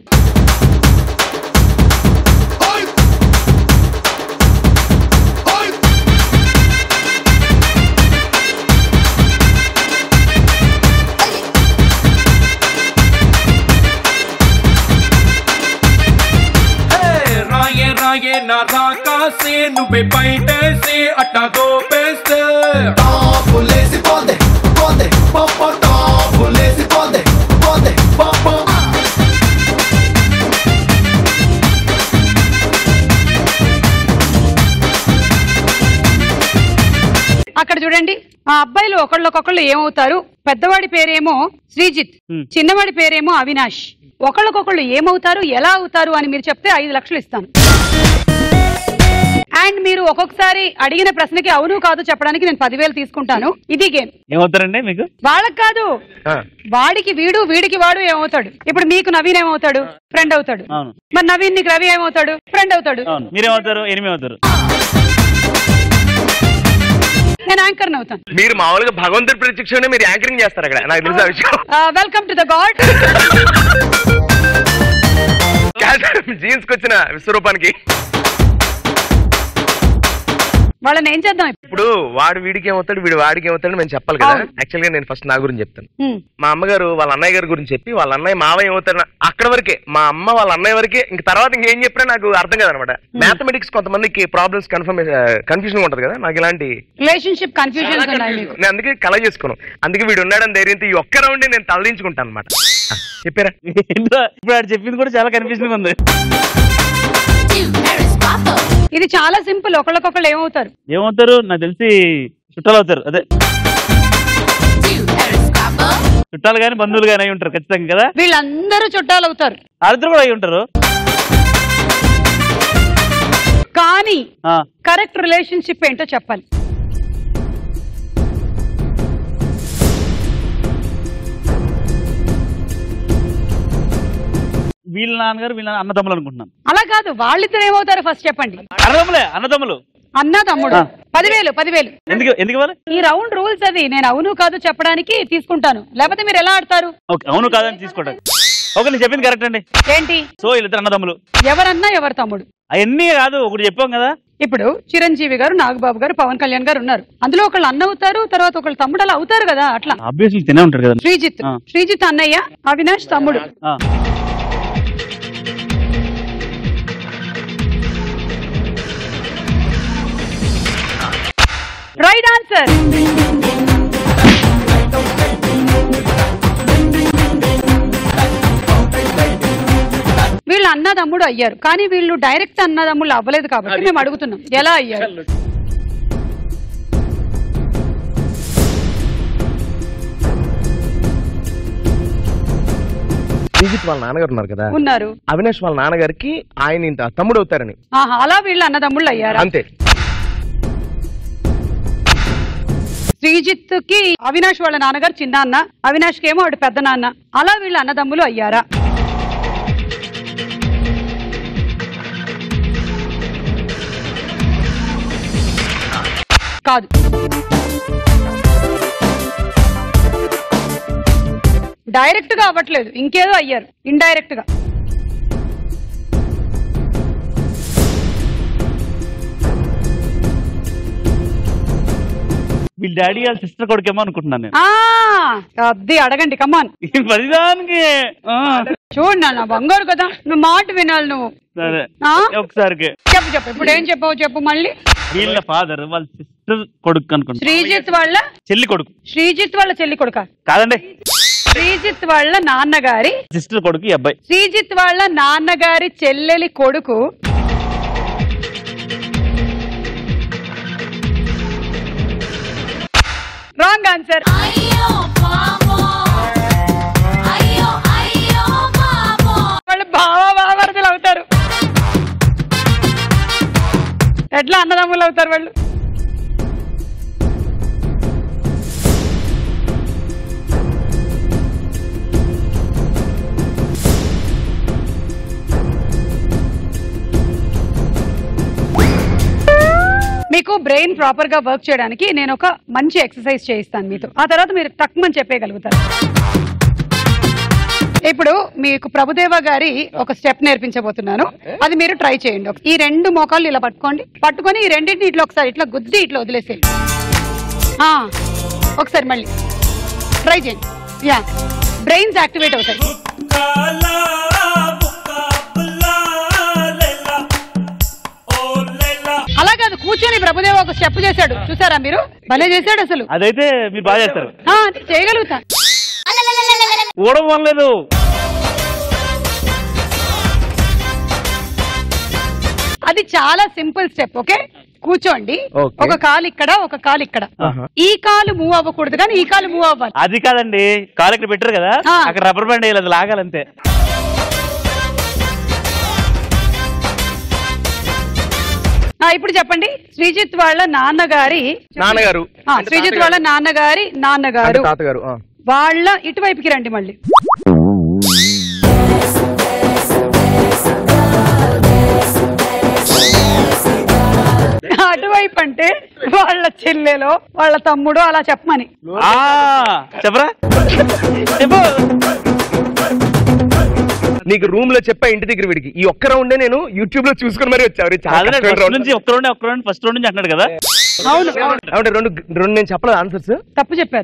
రాయే రాయే నా రాకాసే నువ్వే బయటేసి అట్టా దోపేస్తే Tabulesi ponde, ponde, pom pom tabulesi ponde, ponde, pom pom. అక్కడ చూడండి ఆ అబ్బాయిలు ఒకళ్ళకొకళ్ళు ఏమవుతారు పెద్దవాడి పేరేమో శ్రీజిత్ చిన్నవాడి పేరేమో అవినాష్ ఒకళ్ళకొకళ్ళు ఏమవుతారు ఎలా అవుతారు అని మీరు చెప్తే ఐదు లక్షలు ఇస్తాను అండ్ మీరు ఒక్కొక్కసారి అడిగిన ప్రశ్నకి అవును కాదు చెప్పడానికి నేను పదివేలు తీసుకుంటాను ఇది గేమ్ ఏమవుతారండి మీకు వాళ్ళకి కాదు వాడికి వీడు వీడికి వాడు ఏమవుతాడు ఇప్పుడు మీకు నవీన్ ఏమవుతాడు ఫ్రెండ్ అవుతాడు అవును మరి నవీన్ నీకు రవి ఏమవుతాడు ఫ్రెండ్ అవుతాడు అవును మీరేమవుతారు ఎనిమిది అవుతారు నేను యాంకర్ అవుతాను మీరు మామూలుగా భగవంతుడి ప్రత్యక్షనే మీరు యాంకరింగ్ చేస్తారు అక్కడ నాకు తెలిసిన విషయం welcome to the god Genes కి వచ్చిన విశ్వరూపానికి వాళ్ళని ఏం చేద్దాం ఇప్పుడు? ఇప్పుడు వాడు వీడికి ఏమవుతాడు వీడు వాడికి ఏమవుతాడు మేము చెప్పాలి కదా అవును. యాక్చువల్ గా నేను ఫస్ట్ నా గురించి చెప్తాను హ్మ్. మా అమ్మగారు వాళ్ళ అన్నయ్య గారి గురించి చెప్పి వాళ్ళ అన్నయ్య మావయ్య ఏమవుతాడు అక్కడ వరకే మా అమ్మ వాళ్ళ అన్నయ్య వరకే ఇంక తర్వాత ఇంకేం చెప్పినా నాకు అర్థం కాదనమాట మ్యాథమెటిక్స్ కొంతమందికి ప్రాబ్లమ్స్ కన్ఫర్మ్ కన్ఫ్యూజన్ ఉంటది కదా నాకు ఇలాంటి రిలేషన్షిప్ కన్ఫ్యూజన్స్ ఉన్నాయి మీకు నేను అందుకే కల చేసుకున్నాను అందుకే వీడు ఉన్నాడని ధైర్యంతో ఈ ఒక్క రౌండ్ నేను తలదించుకుంటాను అనమాట చెప్పారా ఇప్పుడు ఆడు చెప్పింది కూడా చాలా కన్ఫ్యూజన్ ఉంది ఇది చాలా సింపుల్ ఒకళ్ళకొకళ్ళు ఏమవుతారు ఏమవుతారు నాకు తెలిసి చుట్టాలు అవుతారు అదే చుట్టాలు కానీ బంధువులు కానీ అయి ఉంటారు ఖచ్చితంగా కదా వీళ్ళందరూ చుట్టాలు అవుతారు వాళ్ళిద్దరు కూడా అయి ఉంటారు కానీ ఆ, కరెక్ట్ రిలేషన్షిప్ ఏంటో చెప్పాలి వీళ్ళ నాన్నగారు వీళ్ళ అన్నదమ్ములు అనుకుంటున్నాను అలా కాదు వాళ్ళిద్దరు ఏమవుతారు ఫస్ట్ చెప్పండి అన్నదమ్ములే అన్నదమ్ములు అన్న తమ్ముడు పదివేలు పదివేలు ఎందుకు ఎందుకు ఇవ్వాలి ఈ రౌండ్ రూల్స్ అది నేను అవును కాదు చెప్పడానికి తీసుకుంటాను లేకపోతే మీరు ఎలా ఆడతారు ఓకే అవును కాదని తీసుకోండి ఓకే నేను చెప్పింది కరెక్ట్ అండి ఏంటి సో వీళ్ళిద్దరు అన్నదమ్ములు ఎవరన్నా ఎవరు తమ్ముడు అవన్నీ కాదు ఒకటి చెప్పాం కదా ఇప్పుడు చిరంజీవి గారు నాగబాబు గారు పవన్ కళ్యాణ్ గారు ఉన్నారు అందులో ఒకళ్ళు అన్న అవుతారు తర్వాత ఒకళ్ళు తమ్ముడు అలా అవుతారు కదా అట్లా ఆబ్వియస్లీ తినే ఉంటారు కదా శ్రీజిత్ ఆ. శ్రీజిత్ అన్నయ్య అవినాష్ తమ్ముడు ఆ. రైట్ ఆన్సర్ వీళ్ళు అన్నదమ్ముడు అయ్యారు కానీ వీళ్ళు డైరెక్ట్ అన్నదమ్ములు అవ్వలేదు కాబట్టి మేము అడుగుతున్నాం ఎలా అయ్యారు శ్రీజిత్ వాళ్ళ నాన్నగారు ఉన్నారు కదా ఉన్నారు అవినాష్ వాళ్ళ నాన్నగారికి ఆయన ఇంత తమ్ముడు అవుతారని ఆహా అలా వీళ్ళు అన్నదమ్ముళ్ళు అయ్యారు అంతే శ్రీజిత్ కి అవినాష్ వాళ్ళ నాన్నగారు చిన్న అన్న అవినాష్ కి ఏమో వాడు పెద్ద నాన్న అలా వీళ్ళు అన్నదమ్ములు అయ్యారా కాదు డైరెక్ట్ గా అవ్వట్లేదు ఇంకేదో అయ్యారు ఇండైరెక్ట్ గా వీళ్ళ డాడీ వాళ్ళ సిస్టర్ కొడుకేమో అనుకుంటున్నాను నేను ఆ అది అడగండి కమాన్ ఈ ప్రతిదానికి ఆ, చూడు నాన్న బంగారు కదా నువ్వు మాట వినాలి నువ్వు సరే ఆ? ఒకసారికి చెప్పు చెప్పు ఇప్పుడు ఏం చెప్పావు చెప్పు మళ్ళీ వీళ్ళ ఫాదర్ వాళ్ళ సిస్టర్ కొడుకు అనుకుంటా శ్రీజిత్ వాళ్ళ చెల్లి కొడుకు శ్రీజిత్ వాళ్ళ చెల్లి కొడుక కాదండి శ్రీజిత్ వాళ్ళ నాన్నగారి సిస్టర్ కొడుకు ఈ అబ్బాయి శ్రీజిత్ వాళ్ళ నాన్నగారి చెల్లెలి కొడుకు రాంగ్ ఆన్సర్ వాళ్ళు బావా బావరదులు అవుతారు ఎట్లా అన్నదమ్ములు అవుతారు వాళ్ళు మీకు బ్రెయిన్ ప్రాపర్ గా వర్క్ చేయడానికి నేను ఒక మంచి ఎక్సర్సైజ్ చేయిస్తాను మీతో ఆ తర్వాత మీరు తక్కువని చెప్పేయగలుగుతారు ఇప్పుడు మీకు ప్రభుదేవ గారి ఒక స్టెప్ నేర్పించబోతున్నాను అది మీరు ట్రై చేయండి ఈ రెండు మోకాళ్ళు ఇలా పట్టుకోండి పట్టుకొని ఈ రెండింటిని ఇట్లా ఒకసారి ఇట్లా గుద్ది ఇట్లా వదిలేసేయండి ఆ, ఒకసారి మళ్ళీ ట్రై చేయండి యా బ్రెయిన్స్ యాక్టివేట్ అవుతాయి అలా కాదు కూర్చొని ప్రభుదేవ ఒక స్టెప్ చేశాడు చూసారా మీరు భలే చేశాడు అసలు అదైతే మీరు బాగా చేస్తారు ఆ, అది చేయగలుగుతా ఊడడం లేదు అది చాలా సింపుల్ స్టెప్ ఓకే కూర్చోండి Okay. ఒక కాలు ఇక్కడ ఒక కాలు ఇక్కడ ఈ కాలు మూవ్ అవ్వకూడదు కానీ ఈ కాలు మూవ్ అవ్వాలి అది కాదండి కాలు ఇక్కడ పెట్టారు కదా ఆ. అక్కడ రబ్బర్ బ్యాండ్ వేయాలి అది లాగాలంతే ఆ, ఇప్పుడు చెప్పండి శ్రీజిత్ వాళ్ళ నాన్నగారి నాన్నగారు ఆ, శ్రీజిత్ వాళ్ళ నాన్నగారి నాన్నగారు అంటే తాతగారు ఆ. వాళ్ళ ఇటువైపుకి రండి మళ్ళీ అటువైపు అంటే వాళ్ళ చెల్లెలో వాళ్ళ తమ్ముడు అలా చెప్పమని ఆ, చెప్పరా చెప్పు నీకు రూమ్ లో చెప్పా ఇంటి దగ్గర వీడికి ఈ ఒక్క రౌండే నేను యూట్యూబ్ లో చూసుకుని మరి వచ్చావు చాలా అదే కష్టమైన ఫస్ట్ round. నుంచి ఒక్క రౌండ్ ఒక్క రౌండ్ ఫస్ట్ రౌండ్ నుంచి అంటున్నాడు కదా అవును అవును రెండు రెండు నేను చెప్పలేదు ఆన్సర్స్ తప్పు చెప్పారు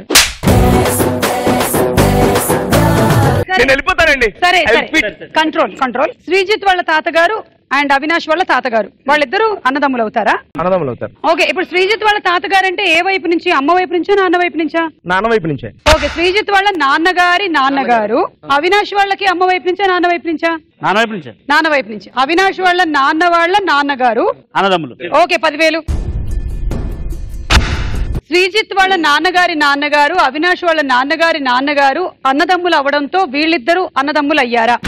నేను వెళ్ళిపోతానండి సరే I'll సరే quit. కంట్రోల్ కంట్రోల్ శ్రీజిత్ వాళ్ళ తాతగారు అండ్ అవినాష్ వాళ్ళ తాతగారు వాళ్ళిద్దరూ అన్నదమ్ములు అవుతారా అన్నదమ్ములు అవుతారు ఓకే ఇప్పుడు శ్రీజిత్ వాళ్ళ తాతగారు అంటే ఏ వైపు నుంచి అమ్మ వైపు నుంచా నాన్న వైపు నుంచా నాన్న వైపు నుంచే ఓకే శ్రీజిత్ వాళ్ళ నాన్నగారి నాన్నగారు అవినాష్ వాళ్ళకి అమ్మ వైపు నుంచా నాన్న వైపు నుంచా నాన్న వైపు నుంచి నాన్న వైపు నుంచి అవినాష్ వాళ్ళ నాన్న వాళ్ళ నాన్నగారు అన్నదమ్ములు ఓకే పదివేలు శ్రీజిత్ వాళ్ళ నాన్నగారి నాన్నగారు అవినాష్ వాళ్ళ నాన్నగారి నాన్నగారు అన్నదమ్ములు అవడంతో వీళ్ళిద్దరూ అన్నదమ్ములు అయ్యారా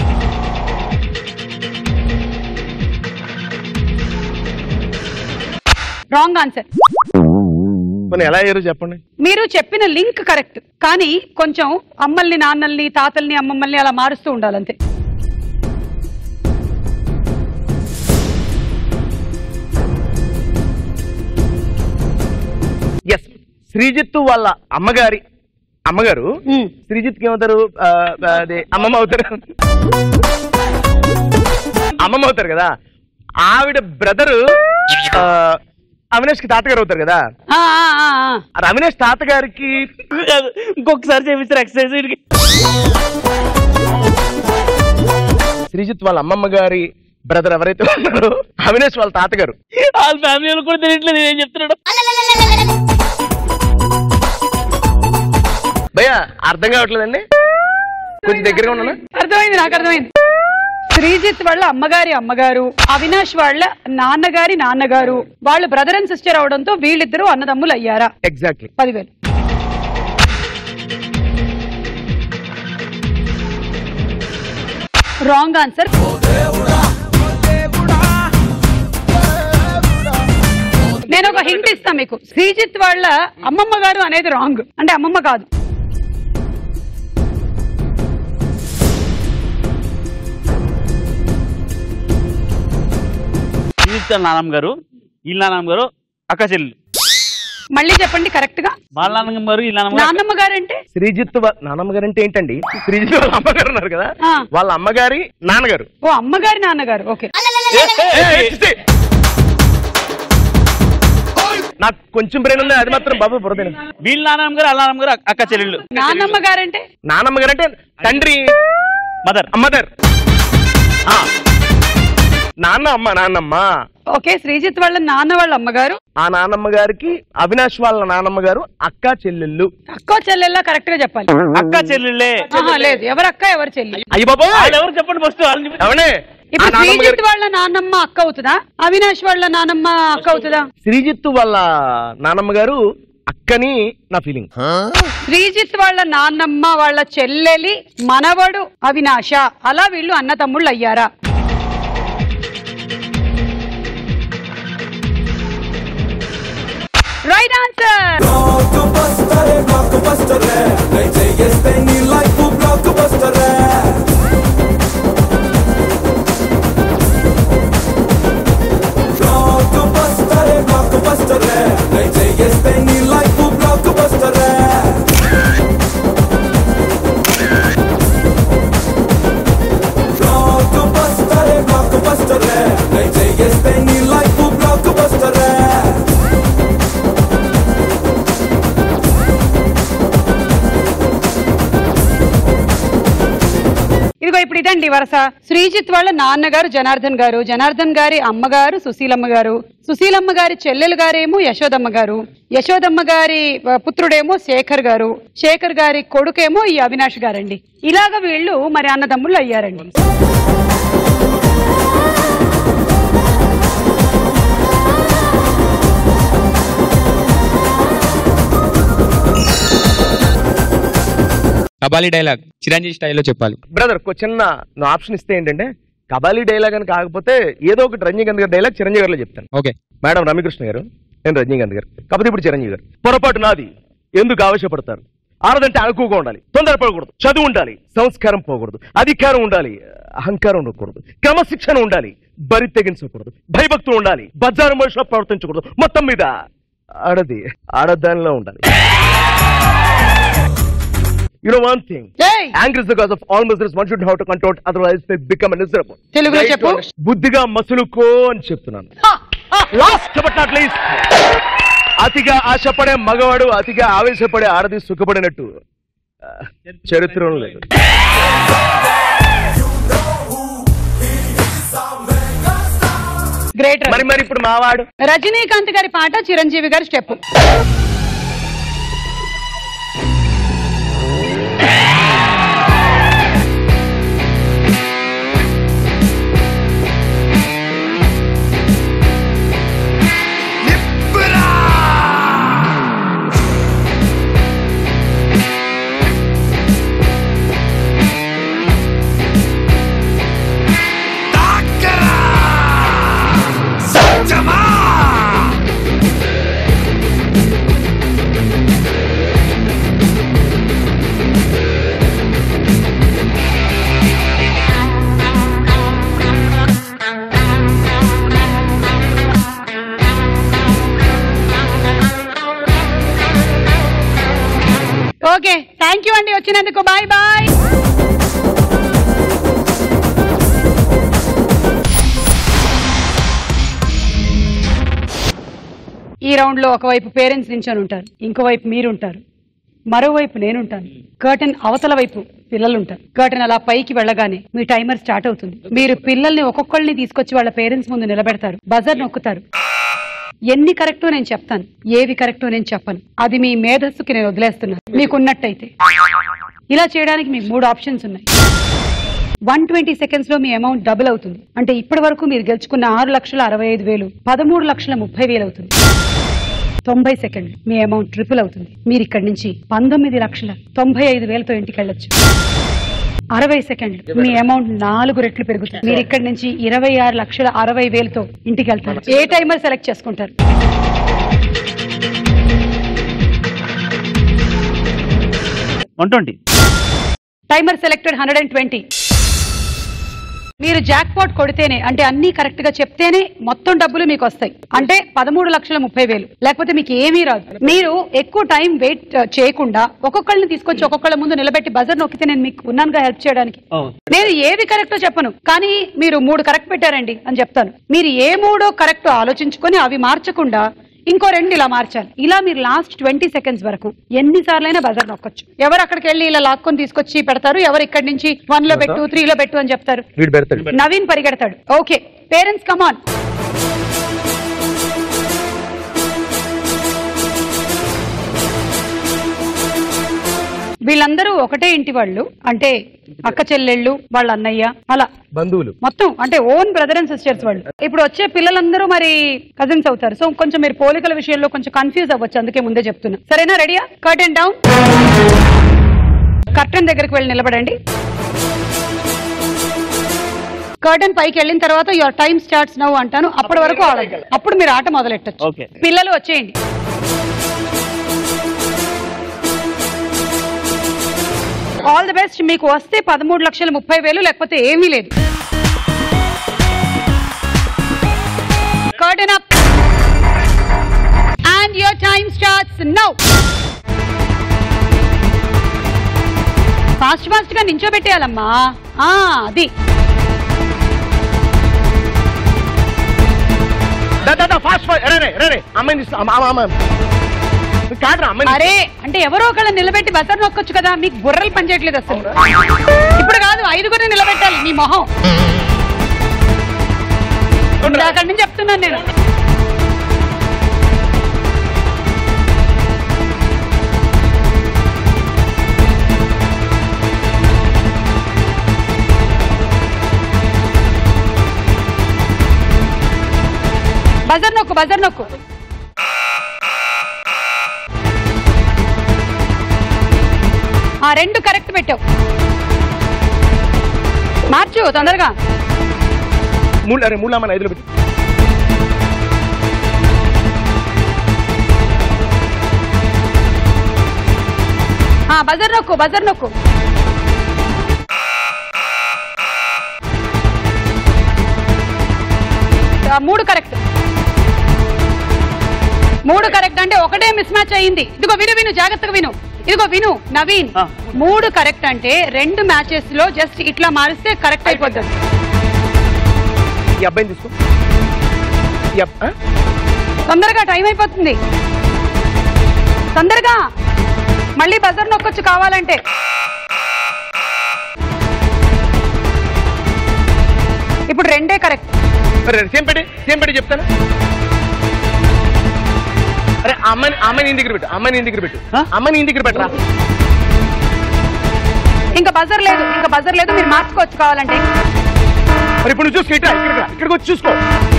రాంగ్ ఆన్సర్ మరి ఎలా అయ్యారు చెప్పండి మీరు చెప్పిన లింక్ కరెక్ట్ కానీ కొంచెం అమ్మల్ని నాన్నల్ని తాతల్ని అమ్మమ్మల్ని అలా మారుస్తూ ఉండాలంతే ఎస్ శ్రీజిత్ వాళ్ళ అమ్మగారి అమ్మగారు శ్రీజిత్ కి ఏమవుతారు ఆ, అదే అమ్మమ్మ అవుతారు అమ్మమ్మ అవుతారు కదా ఆవిడ బ్రదరు అవినాష్ కి తాతగారు అవుతారు కదా ఆ, ఆ, ఆ, ఆ. ఆ అవినాష్ తాతగారికి ఇంకొకసారి చేపించారు ఎక్సర్సైజ్ వీడికి శ్రీజిత్ వాళ్ళ అమ్మమ్మ గారి బ్రదర్ ఎవరైతే ఉన్నారో అవినాష్ వాళ్ళ తాతగారు వాళ్ళ ఫ్యామిలీ వాళ్ళు కూడా తెలియట్లేదు నేను ఏం చెప్తున్నాడు భయ్యా అర్థం కావట్లేదండి కొంచెం దగ్గరగా ఉన్నానా అర్థమైంది నాకు అర్థమైంది శ్రీజిత్ వాళ్ళ అమ్మగారి అమ్మగారు అవినాష్ వాళ్ళ నాన్నగారి నాన్నగారు వాళ్ళు బ్రదర్ అండ్ సిస్టర్ అవడంతో వీళ్ళిద్దరూ అన్నదమ్ములు అయ్యారా ఎగ్జాక్ట్లీ పదివేలు రాంగ్ ఆన్సర్ నేను ఒక హింట్ ఇస్తా మీకు శ్రీజిత్ వాళ్ళ అమ్మమ్మ గారు అనేది రాంగ్ అంటే అమ్మమ్మ కాదు శ్రీజిత్ వాళ్ళ నాన్నమ్మ గారు వీళ్ళ నాన్నమ్మ గారు అక్క చెల్లి మళ్ళీ చెప్పండి కరెక్ట్ గా వాళ్ళ నాన్నమ్మ గారు వీళ్ళ నాన్నమ్మ గారు నాన్నమ్మ గారు అంటే శ్రీజిత్ వా- నాన్నమ్మ గారు అంటే ఏంటండి శ్రీజిత్ వాళ్ళ అమ్మగారు ఉన్నారు కదా ఆ. వాళ్ళ అమ్మగారి నాన్నగారు ఓ అమ్మగారి నాన్నగారు ఓకే నాకు కొంచెం బ్రెయిన్ ఉంది అది మాత్రం బాబు బురద వీళ్ళ నాన్నమ్మ గారు వాళ్ళ నాన్నమ్మ గారు అక్క చెల్లెళ్ళు నాన్నమ్మ గారంటే నాన్నమ్మ గారు అంటే తండ్రి మదర్ మదర్ నాన్న అమ్మ నాన్నమ్మ ఓకే శ్రీజిత్ వాళ్ళ నాన్న వాళ్ళ అమ్మగారు ఆ నాన్నమ్మ గారికి అవినాష్ వాళ్ళ నాన్నమ్మ గారు అక్క చెల్లెళ్ళు అక్కో చెల్లెల్లా కరెక్ట్ గా చెప్పాలి అక్క చెల్లెళ్ళే ఆహా, లేదు ఎవరు అక్క ఎవరు చెల్లి అయ్యి బాబా వాళ్ళు ఎవరు చెప్పండి ఫస్ట్ వాళ్ళని అవునే ఆ ఇప్పుడు నాన్నమ్మ శ్రీజిత్ గారి వాళ్ళ నాన్నమ్మ అక్క అవుతుందా అవినాష్ వాళ్ళ నాన్నమ్మ అక్క అవుతుందా శ్రీజిత్ వాళ్ళ నాన్నమ్మ గారు అక్కని నా ఫీలింగ్ శ్రీజిత్ వాళ్ళ నాన్నమ్మ వాళ్ళ చెల్లెలి మనవడు అవినాష అలా వీళ్ళు అన్న తమ్ముళ్ళు అయ్యారా రైట్ ఆన్సర్ వరస శ్రీజిత్ వాళ్ళ నాన్నగారు జనార్దన్ గారు జనార్దన్ గారి అమ్మగారు సుశీలమ్మ గారు సుశీలమ్మ గారి చెల్లెలు గారేమో యశోదమ్మ గారు యశోదమ్మ గారి ఆ, పుత్రుడేమో శేఖర్ గారు శేఖర్ గారి కొడుకేమో ఈ అవినాష్ గారండి ఇలాగ వీళ్ళు మరి అన్నదమ్ముళ్ళు అయ్యారండి కబాలీ డైలాగ్ చిరంజీవి స్టైల్లో చెప్పాలి బ్రదర్ ఒక చిన్న నువ్వు ఆప్షన్ ఇస్తే ఏంటంటే కబాలీ డైలాగ్ అని కాకపోతే ఏదో ఒకటి రజనీకాంత్ గారి డైలాగ్ చిరంజీవి గారిలో చెప్తాను ఓకే మేడం రమ్యకృష్ణ గారు నేను రజనీకాంత్ గారు కాకపోతే ఇప్పుడు చిరంజీవి గారు పొరపాటు నాది ఎందుకు ఆవేశపడతారు ఆడదంటే అణుకుగా ఉండాలి తొందరపడకూడదు చదువు ఉండాలి సంస్కారం పోకూడదు అధికారం ఉండాలి అహంకారం ఉండకూడదు క్రమశిక్షణ ఉండాలి బరి తెగించకూడదు భయభక్తులు ఉండాలి బజారు మనుషులు ప్రవర్తించకూడదు మొత్తం మీద ఆడది ఆడదానిలో ఉండాలి You know one thing. Anger is the cause of all miseries. One should know how to control it, otherwise they become miserable. తెలుగులో Right to చెప్పు. understand. బుద్ధిగా మసులుకో అని చెప్తున్నాను లాస్ట్ బట్ నాట్ లీస్ట్ అతిగా ఆశపడే మగవాడు అతిగా ఆవేశపడే ఆడది సుఖపడినట్టు ఆ, చరిత్రలో లేదు గ్రేట్ మరి మరి ఇప్పుడు మావాడు రజనీకాంత్ గారి పాట చిరంజీవి గారి స్టెప్ ఓకే థ్యాంక్ యూ అండి వచ్చినందుకు బాయ్ బాయ్ ఈ రౌండ్ లో ఒకవైపు పేరెంట్స్ నించొని ఉంటారు ఇంకోవైపు మీరు ఉంటారు మరోవైపు నేనుంటాను కర్టన్ అవతల వైపు పిల్లలు ఉంటారు కర్టన్ అలా పైకి వెళ్ళగానే మీ టైమర్ స్టార్ట్ అవుతుంది మీరు పిల్లల్ని ఒక్కొక్కళ్ళని తీసుకొచ్చి వాళ్ళ పేరెంట్స్ ముందు నిలబెడతారు బజర్ నొక్కుతారు ఎన్ని కరెక్టో నేను చెప్తాను ఏవి కరెక్టో నేను చెప్పను అది మీ మేధస్సుకి నేను వదిలేస్తున్నాను మీకున్నట్టయితే ఇలా చేయడానికి మీకు మూడు ఆప్షన్స్ ఉన్నాయి వన్ ట్వంటీ సెకండ్స్ లో మీ అమౌంట్ డబుల్ అవుతుంది అంటే ఇప్పటి వరకు మీరు గెలుచుకున్న ఆరు లక్షల అరవై ఐదు వేలు పదమూడు లక్షల ముప్పై వేలు అవుతుంది తొంభై సెకండ్ మీ అమౌంట్ ట్రిపుల్ అవుతుంది మీరు ఇక్కడి నుంచి పంతొమ్మిది లక్షల తొంభై ఐదు వేలతో ఇంటికి వెళ్ళొచ్చు అరవై సెకండ్ మీ అమౌంట్ నాలుగు రెట్లు పెరుగుతుంది మీరు ఇక్కడి నుంచి ఇరవై ఆరు లక్షల అరవై వేలతో ఇంటికి వెళ్తారు ఏ టైమర్ సెలెక్ట్ చేసుకుంటారు one twenty timer selected hundred and twenty మీరు జాక్ పాట్ కొడితేనే అంటే అన్ని కరెక్ట్ గా చెప్తేనే మొత్తం డబ్బులు మీకు వస్తాయి అంటే పదమూడు లక్షల ముప్పై వేలు లేకపోతే మీకు ఏమీ రాదు మీరు ఎక్కువ టైం వెయిట్ చేయకుండా ఒక్కొక్కళ్ళని తీసుకొచ్చి ఒక్కొక్కళ్ళ ముందు నిలబెట్టి బజర్ నొక్కితే నేను మీకు ఉన్నానుగా హెల్ప్ చేయడానికి నేను ఏవి కరెక్టో చెప్పను కానీ మీరు మూడు కరెక్ట్ పెట్టారండి అని చెప్తాను మీరు ఏ మూడో కరెక్ట్ ఆలోచించుకొని అవి మార్చకుండా ఇంకో రెండు ఇలా మార్చాలి ఇలా మీరు లాస్ట్ ట్వంటీ సెకండ్స్ వరకు ఎన్నిసార్లైనా బజర్ నొక్కొచ్చు ఎవరు అక్కడికి వెళ్ళి ఇలా లాక్కొని తీసుకొచ్చి పెడతారు ఎవరు ఇక్కడి నుంచి వన్ లో పెట్టు త్రీ లో పెట్టు అని చెప్తారు వీడు పెడతాడు నవీన్ పరిగెడతాడు ఓకే పేరెంట్స్ కమాన్ వీళ్ళందరూ ఒకటే ఇంటి వాళ్ళు అంటే అక్క చెల్లెళ్ళు వాళ్ళ అన్నయ్య అలా బంధువులు మొత్తం అంటే ఓన్ బ్రదర్ అండ్ సిస్టర్స్ వాళ్ళు ఇప్పుడు వచ్చే పిల్లలందరూ మరి కజిన్స్ అవుతారు సో కొంచెం మీరు పోలికల విషయంలో కొంచెం కన్ఫ్యూజ్ అవ్వచ్చు అందుకే ముందే చెప్తున్నా సరేనా రెడీయా కర్టెన్ డౌన్ కర్టెన్ దగ్గరికి వెళ్ళి నిలబడండి కర్టెన్ పైకి వెళ్ళిన తర్వాత యువర్ టైం స్టార్ట్స్ నవ్వు అంటాను అప్పటి వరకు ఆడదు అప్పుడు మీరు ఆట మొదలెట్టచ్చు ఓకే పిల్లలు వచ్చేయండి ఆల్ ది బెస్ట్ మీకు వస్తే పదమూడు లక్షల ముప్పై వేలు లేకపోతే ఏమీ లేదు curtain up and your time starts now fast fast గా నించోబెట్టేయాలమ్మా ఆ, అది ఫాస్ట్ ఫాస్ట్ రే రే రే రే అమ్మాయిని తీసుకో అమ్మ అమ్మ అమ్మ కాదురా అమ్మాయి అరే అంటే ఎవరో ఒకళ్ళని నిలబెట్టి బజర్ నొక్కొచ్చు కదా మీకు బుర్రలు పనిచేయట్లేదు అసలు ఇప్పుడు కాదు ఐదుగురిని నిలబెట్టాలి నీ మొహం అక్కడి నుంచి చెప్తున్నాను నేను బజర్ నొక్కు బజర్ నొక్కు ఆ రెండు కరెక్ట్ పెట్టావు మార్చు తొందరగా మూడు అరే మూడు అమ్మాయి ఐదులో పెట్టి ఆ బజర్ నొక్కు బజర్ నొక్కు ఆ, మూడు కరెక్ట్ మూడు కరెక్ట్ అంటే ఒకటే మిస్ మ్యాచ్ అయింది ఇదిగో విను విను జాగ్రత్తగా విను ఇదిగో విను నవీన్ మూడు కరెక్ట్ అంటే రెండు మ్యాచెస్ లో జస్ట్ ఇట్లా మారిస్తే కరెక్ట్ అయిపోతుంది ఈ అబ్బాయిని తీసుకో ఈ అబ్- ఆ? తొందరగా టైం అయిపోతుంది తొందరగా మళ్ళీ బజర్ నొక్కొచ్చు కావాలంటే ఇప్పుడు రెండే కరెక్ట్ అరే సేమ్ పెట్టి సేమ్ పెట్టి చెప్తాను అరే ఆ అమ్మాయిని ఆ అమ్మాయిని ఇంటి దగ్గర పెట్టు ఆ అమ్మాయిని ఇంటి దగ్గర పెట్టు అమ్మాయిని ఇంటి దగ్గర పెట్టరా ఇంకా బజర్ లేదు ఇంకా బజర్ లేదు మీరు మార్చుకోవచ్చు కావాలంటే మరి ఇప్పుడు నువ్వు చూసుకో ఇట్లా ఇక్కడికి రా, ఇక్కడికి వచ్చి చూసుకో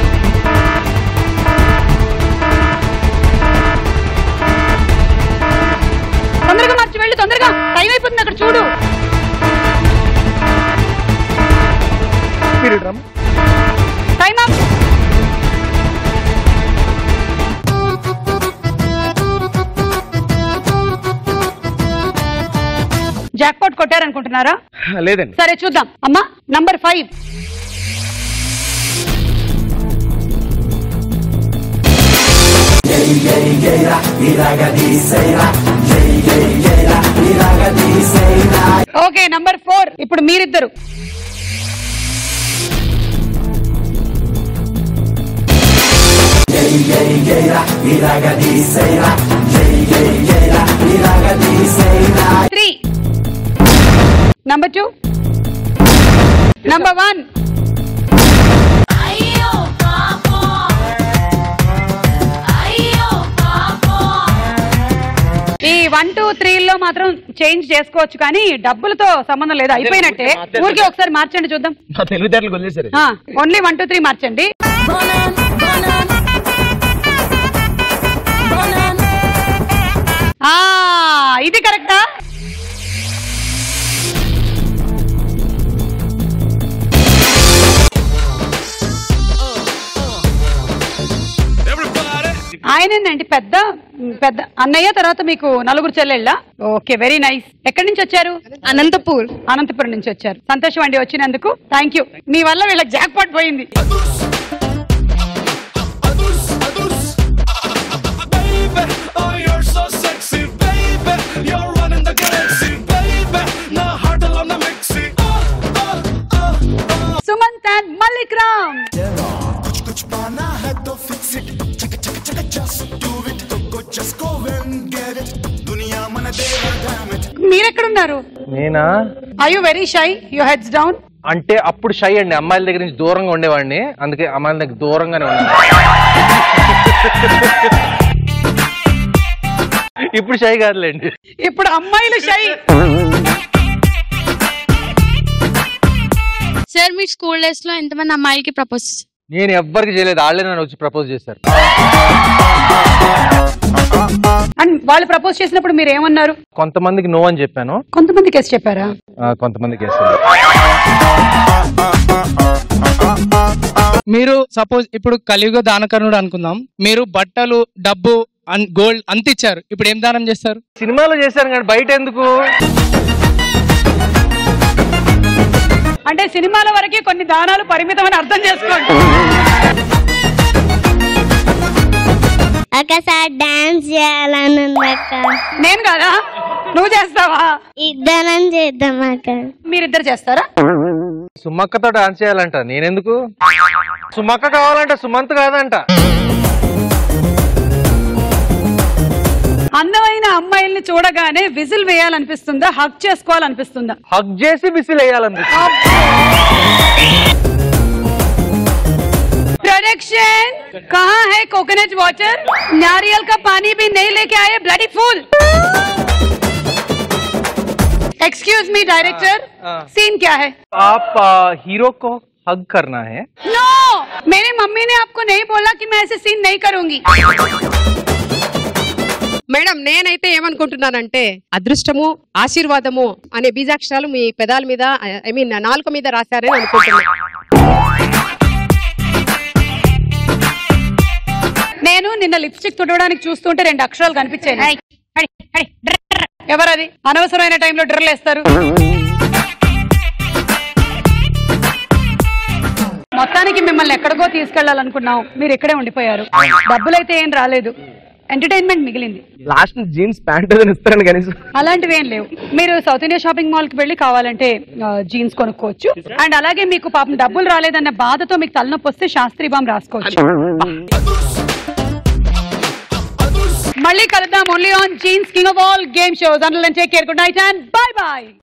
తొందరగా మార్చి వెళ్ళి తొందరగా టైం అయిపోతుంది అక్కడ చూడు మీరు ఇటు రమ్మ. టైం అప్ జాక్పాట్ కొట్టారనుకుంటున్నారా లేదండి సరే చూద్దాం అమ్మా number five okay number four ఇప్పుడు మీరిద్దరు three number two number one ఈ వన్ టూ త్రీ లో మాత్రం చేంజ్ చేసుకోవచ్చు కానీ డబ్బులతో సంబంధం లేదు అయిపోయినట్టే ఊరికి ఒకసారి మార్చండి చూద్దాం మా తెలివితేటలకు వదిలేశారు ఓన్లీ వన్ టూ త్రీ మార్చండి ఆ ఇది కరెక్టా ఆయనేందండి పెద్ద పెద్ద అన్నయ్య తర్వాత మీకు నలుగురు చెల్లెళ్ళ ఓకే వెరీ నైస్ ఎక్కడి నుంచి వచ్చారు అనంతపూర్ అనంతపురం నుంచి వచ్చారు సంతోషం అండి వచ్చినందుకు థ్యాంక్ యూ మీ వల్ల వీళ్ళకి జాక్ పాట్ పోయింది Oh, you're so sexy, baby. You're running the galaxy, baby. నా హాటలో నా మిక్సీ సుమంత్ అండ్ మల్లిక్ రామ్ कुछ पाना है तो फिक्स इट चक चक चक जस्ट डू इट तो go just go and get it दुनिया मन देगा damn it మీరెక్కడున్నారు నేనా I you very shy you heads down అంటే అప్పుడు షై అండి అమ్మాయిల దగ్గర నుంచి దూరంగా ఉండేవాడిని అందుకే అమ్మాయిల దగ్గర దూరంగానే ఉన్నాను ఇప్పుడు షై కాదులేండి ఇప్పుడు అమ్మాయిలు షై సార్ మీ స్కూల్ డేస్ లో ఎంతమంది అమ్మాయిలకి ప్రపోజ్ నేను ఎవ్వరికి చేయలేదు వాళ్ళే నన్ను వచ్చి ప్రపోజ్ చేశారు అండ్ వాళ్ళు ప్రపోజ్ చేసినప్పుడు మీరు ఏమన్నారు కొంతమందికి నో అని చెప్పాను కొంతమంది కేసు చెప్పారా ఆ, కొంతమందికి వేసాను మీరు సపోజ్ ఇప్పుడు కలియుగ దానకర్ణుడు అనుకుందాం మీరు బట్టలు డబ్బు గోల్డ్ అంత ఇచ్చారు ఇప్పుడు ఏం దానం చేస్తారు సినిమాలో చేశాను కానీ బయట ఎందుకు అంటే సినిమాల వరకే కొన్ని దానాలు పరిమితం అని అర్థం చేసుకోండి ఒకసారి డాన్స్ చేయాలని ఉంది అక్క నేను కదా నువ్వు చేస్తావా ఇద్దరం చేద్దాం అక్క మీరిద్దరు చేస్తారా సుమక్కతో డాన్స్ చేయాలంట నేనెందుకు సుమక్క కావాలంట సుమంత్ కాదంట అందమైన అమ్మాయిల్ని చూడగానే విజిల్ వేయాలనిపిస్తుందా హక్ చేసుకోవాలనిపిస్తుందా హక్ చేసి విసిల్ వేయాలంది प्रोडक्शन कहाँ है कोकोनट वाटर नारियल का पानी भी नहीं लेके आए bloody fool excuse me director scene क्या है आप आ, हीरो को हग करना है नो मेरी मम्मी ने आपको नहीं बोला कि मैं ऐसे सीन नहीं करूंगी మేడం నేనైతే ఏమనుకుంటున్నానంటే అదృష్టము ఆశీర్వాదము అనే బీజాక్షరాలు మీ పెదాల మీద ఐ మీన్ నాలుక మీద రాశారని అనుకుంటున్నాను నేను నిన్న లిప్స్టిక్ తుడవడానికి చూస్తుంటే రెండు అక్షరాలు కనిపించాయి ఎవరది అనవసరమైన టైంలో డ్రిల్ వేస్తారు మొత్తానికి మిమ్మల్ని ఎక్కడికో తీసుకెళ్లాలనుకున్నాం మీరు ఇక్కడే ఉండిపోయారు డబ్బులైతే ఏం రాలేదు ఎంటర్టైన్మెంట్ మిగిలింది లాస్ట్ జీన్స్ ప్యాంట్ ఏదైనా ఇస్తారని కనీసం అలాంటివి ఏం లేవు మీరు సౌత్ ఇండియా షాపింగ్ మాల్ కి వెళ్ళి కావాలంటే జీన్స్ కొనుక్కోవచ్చు అండ్ అలాగే మీకు పాపం డబ్బులు రాలేదన్న బాధతో మీకు తలనొప్పి వస్తే శాస్త్రీ బామ్ రాసుకోవచ్చు మళ్ళీ కలుద్దాం only on Genes king of all game shows అందులో take care good night and bye bye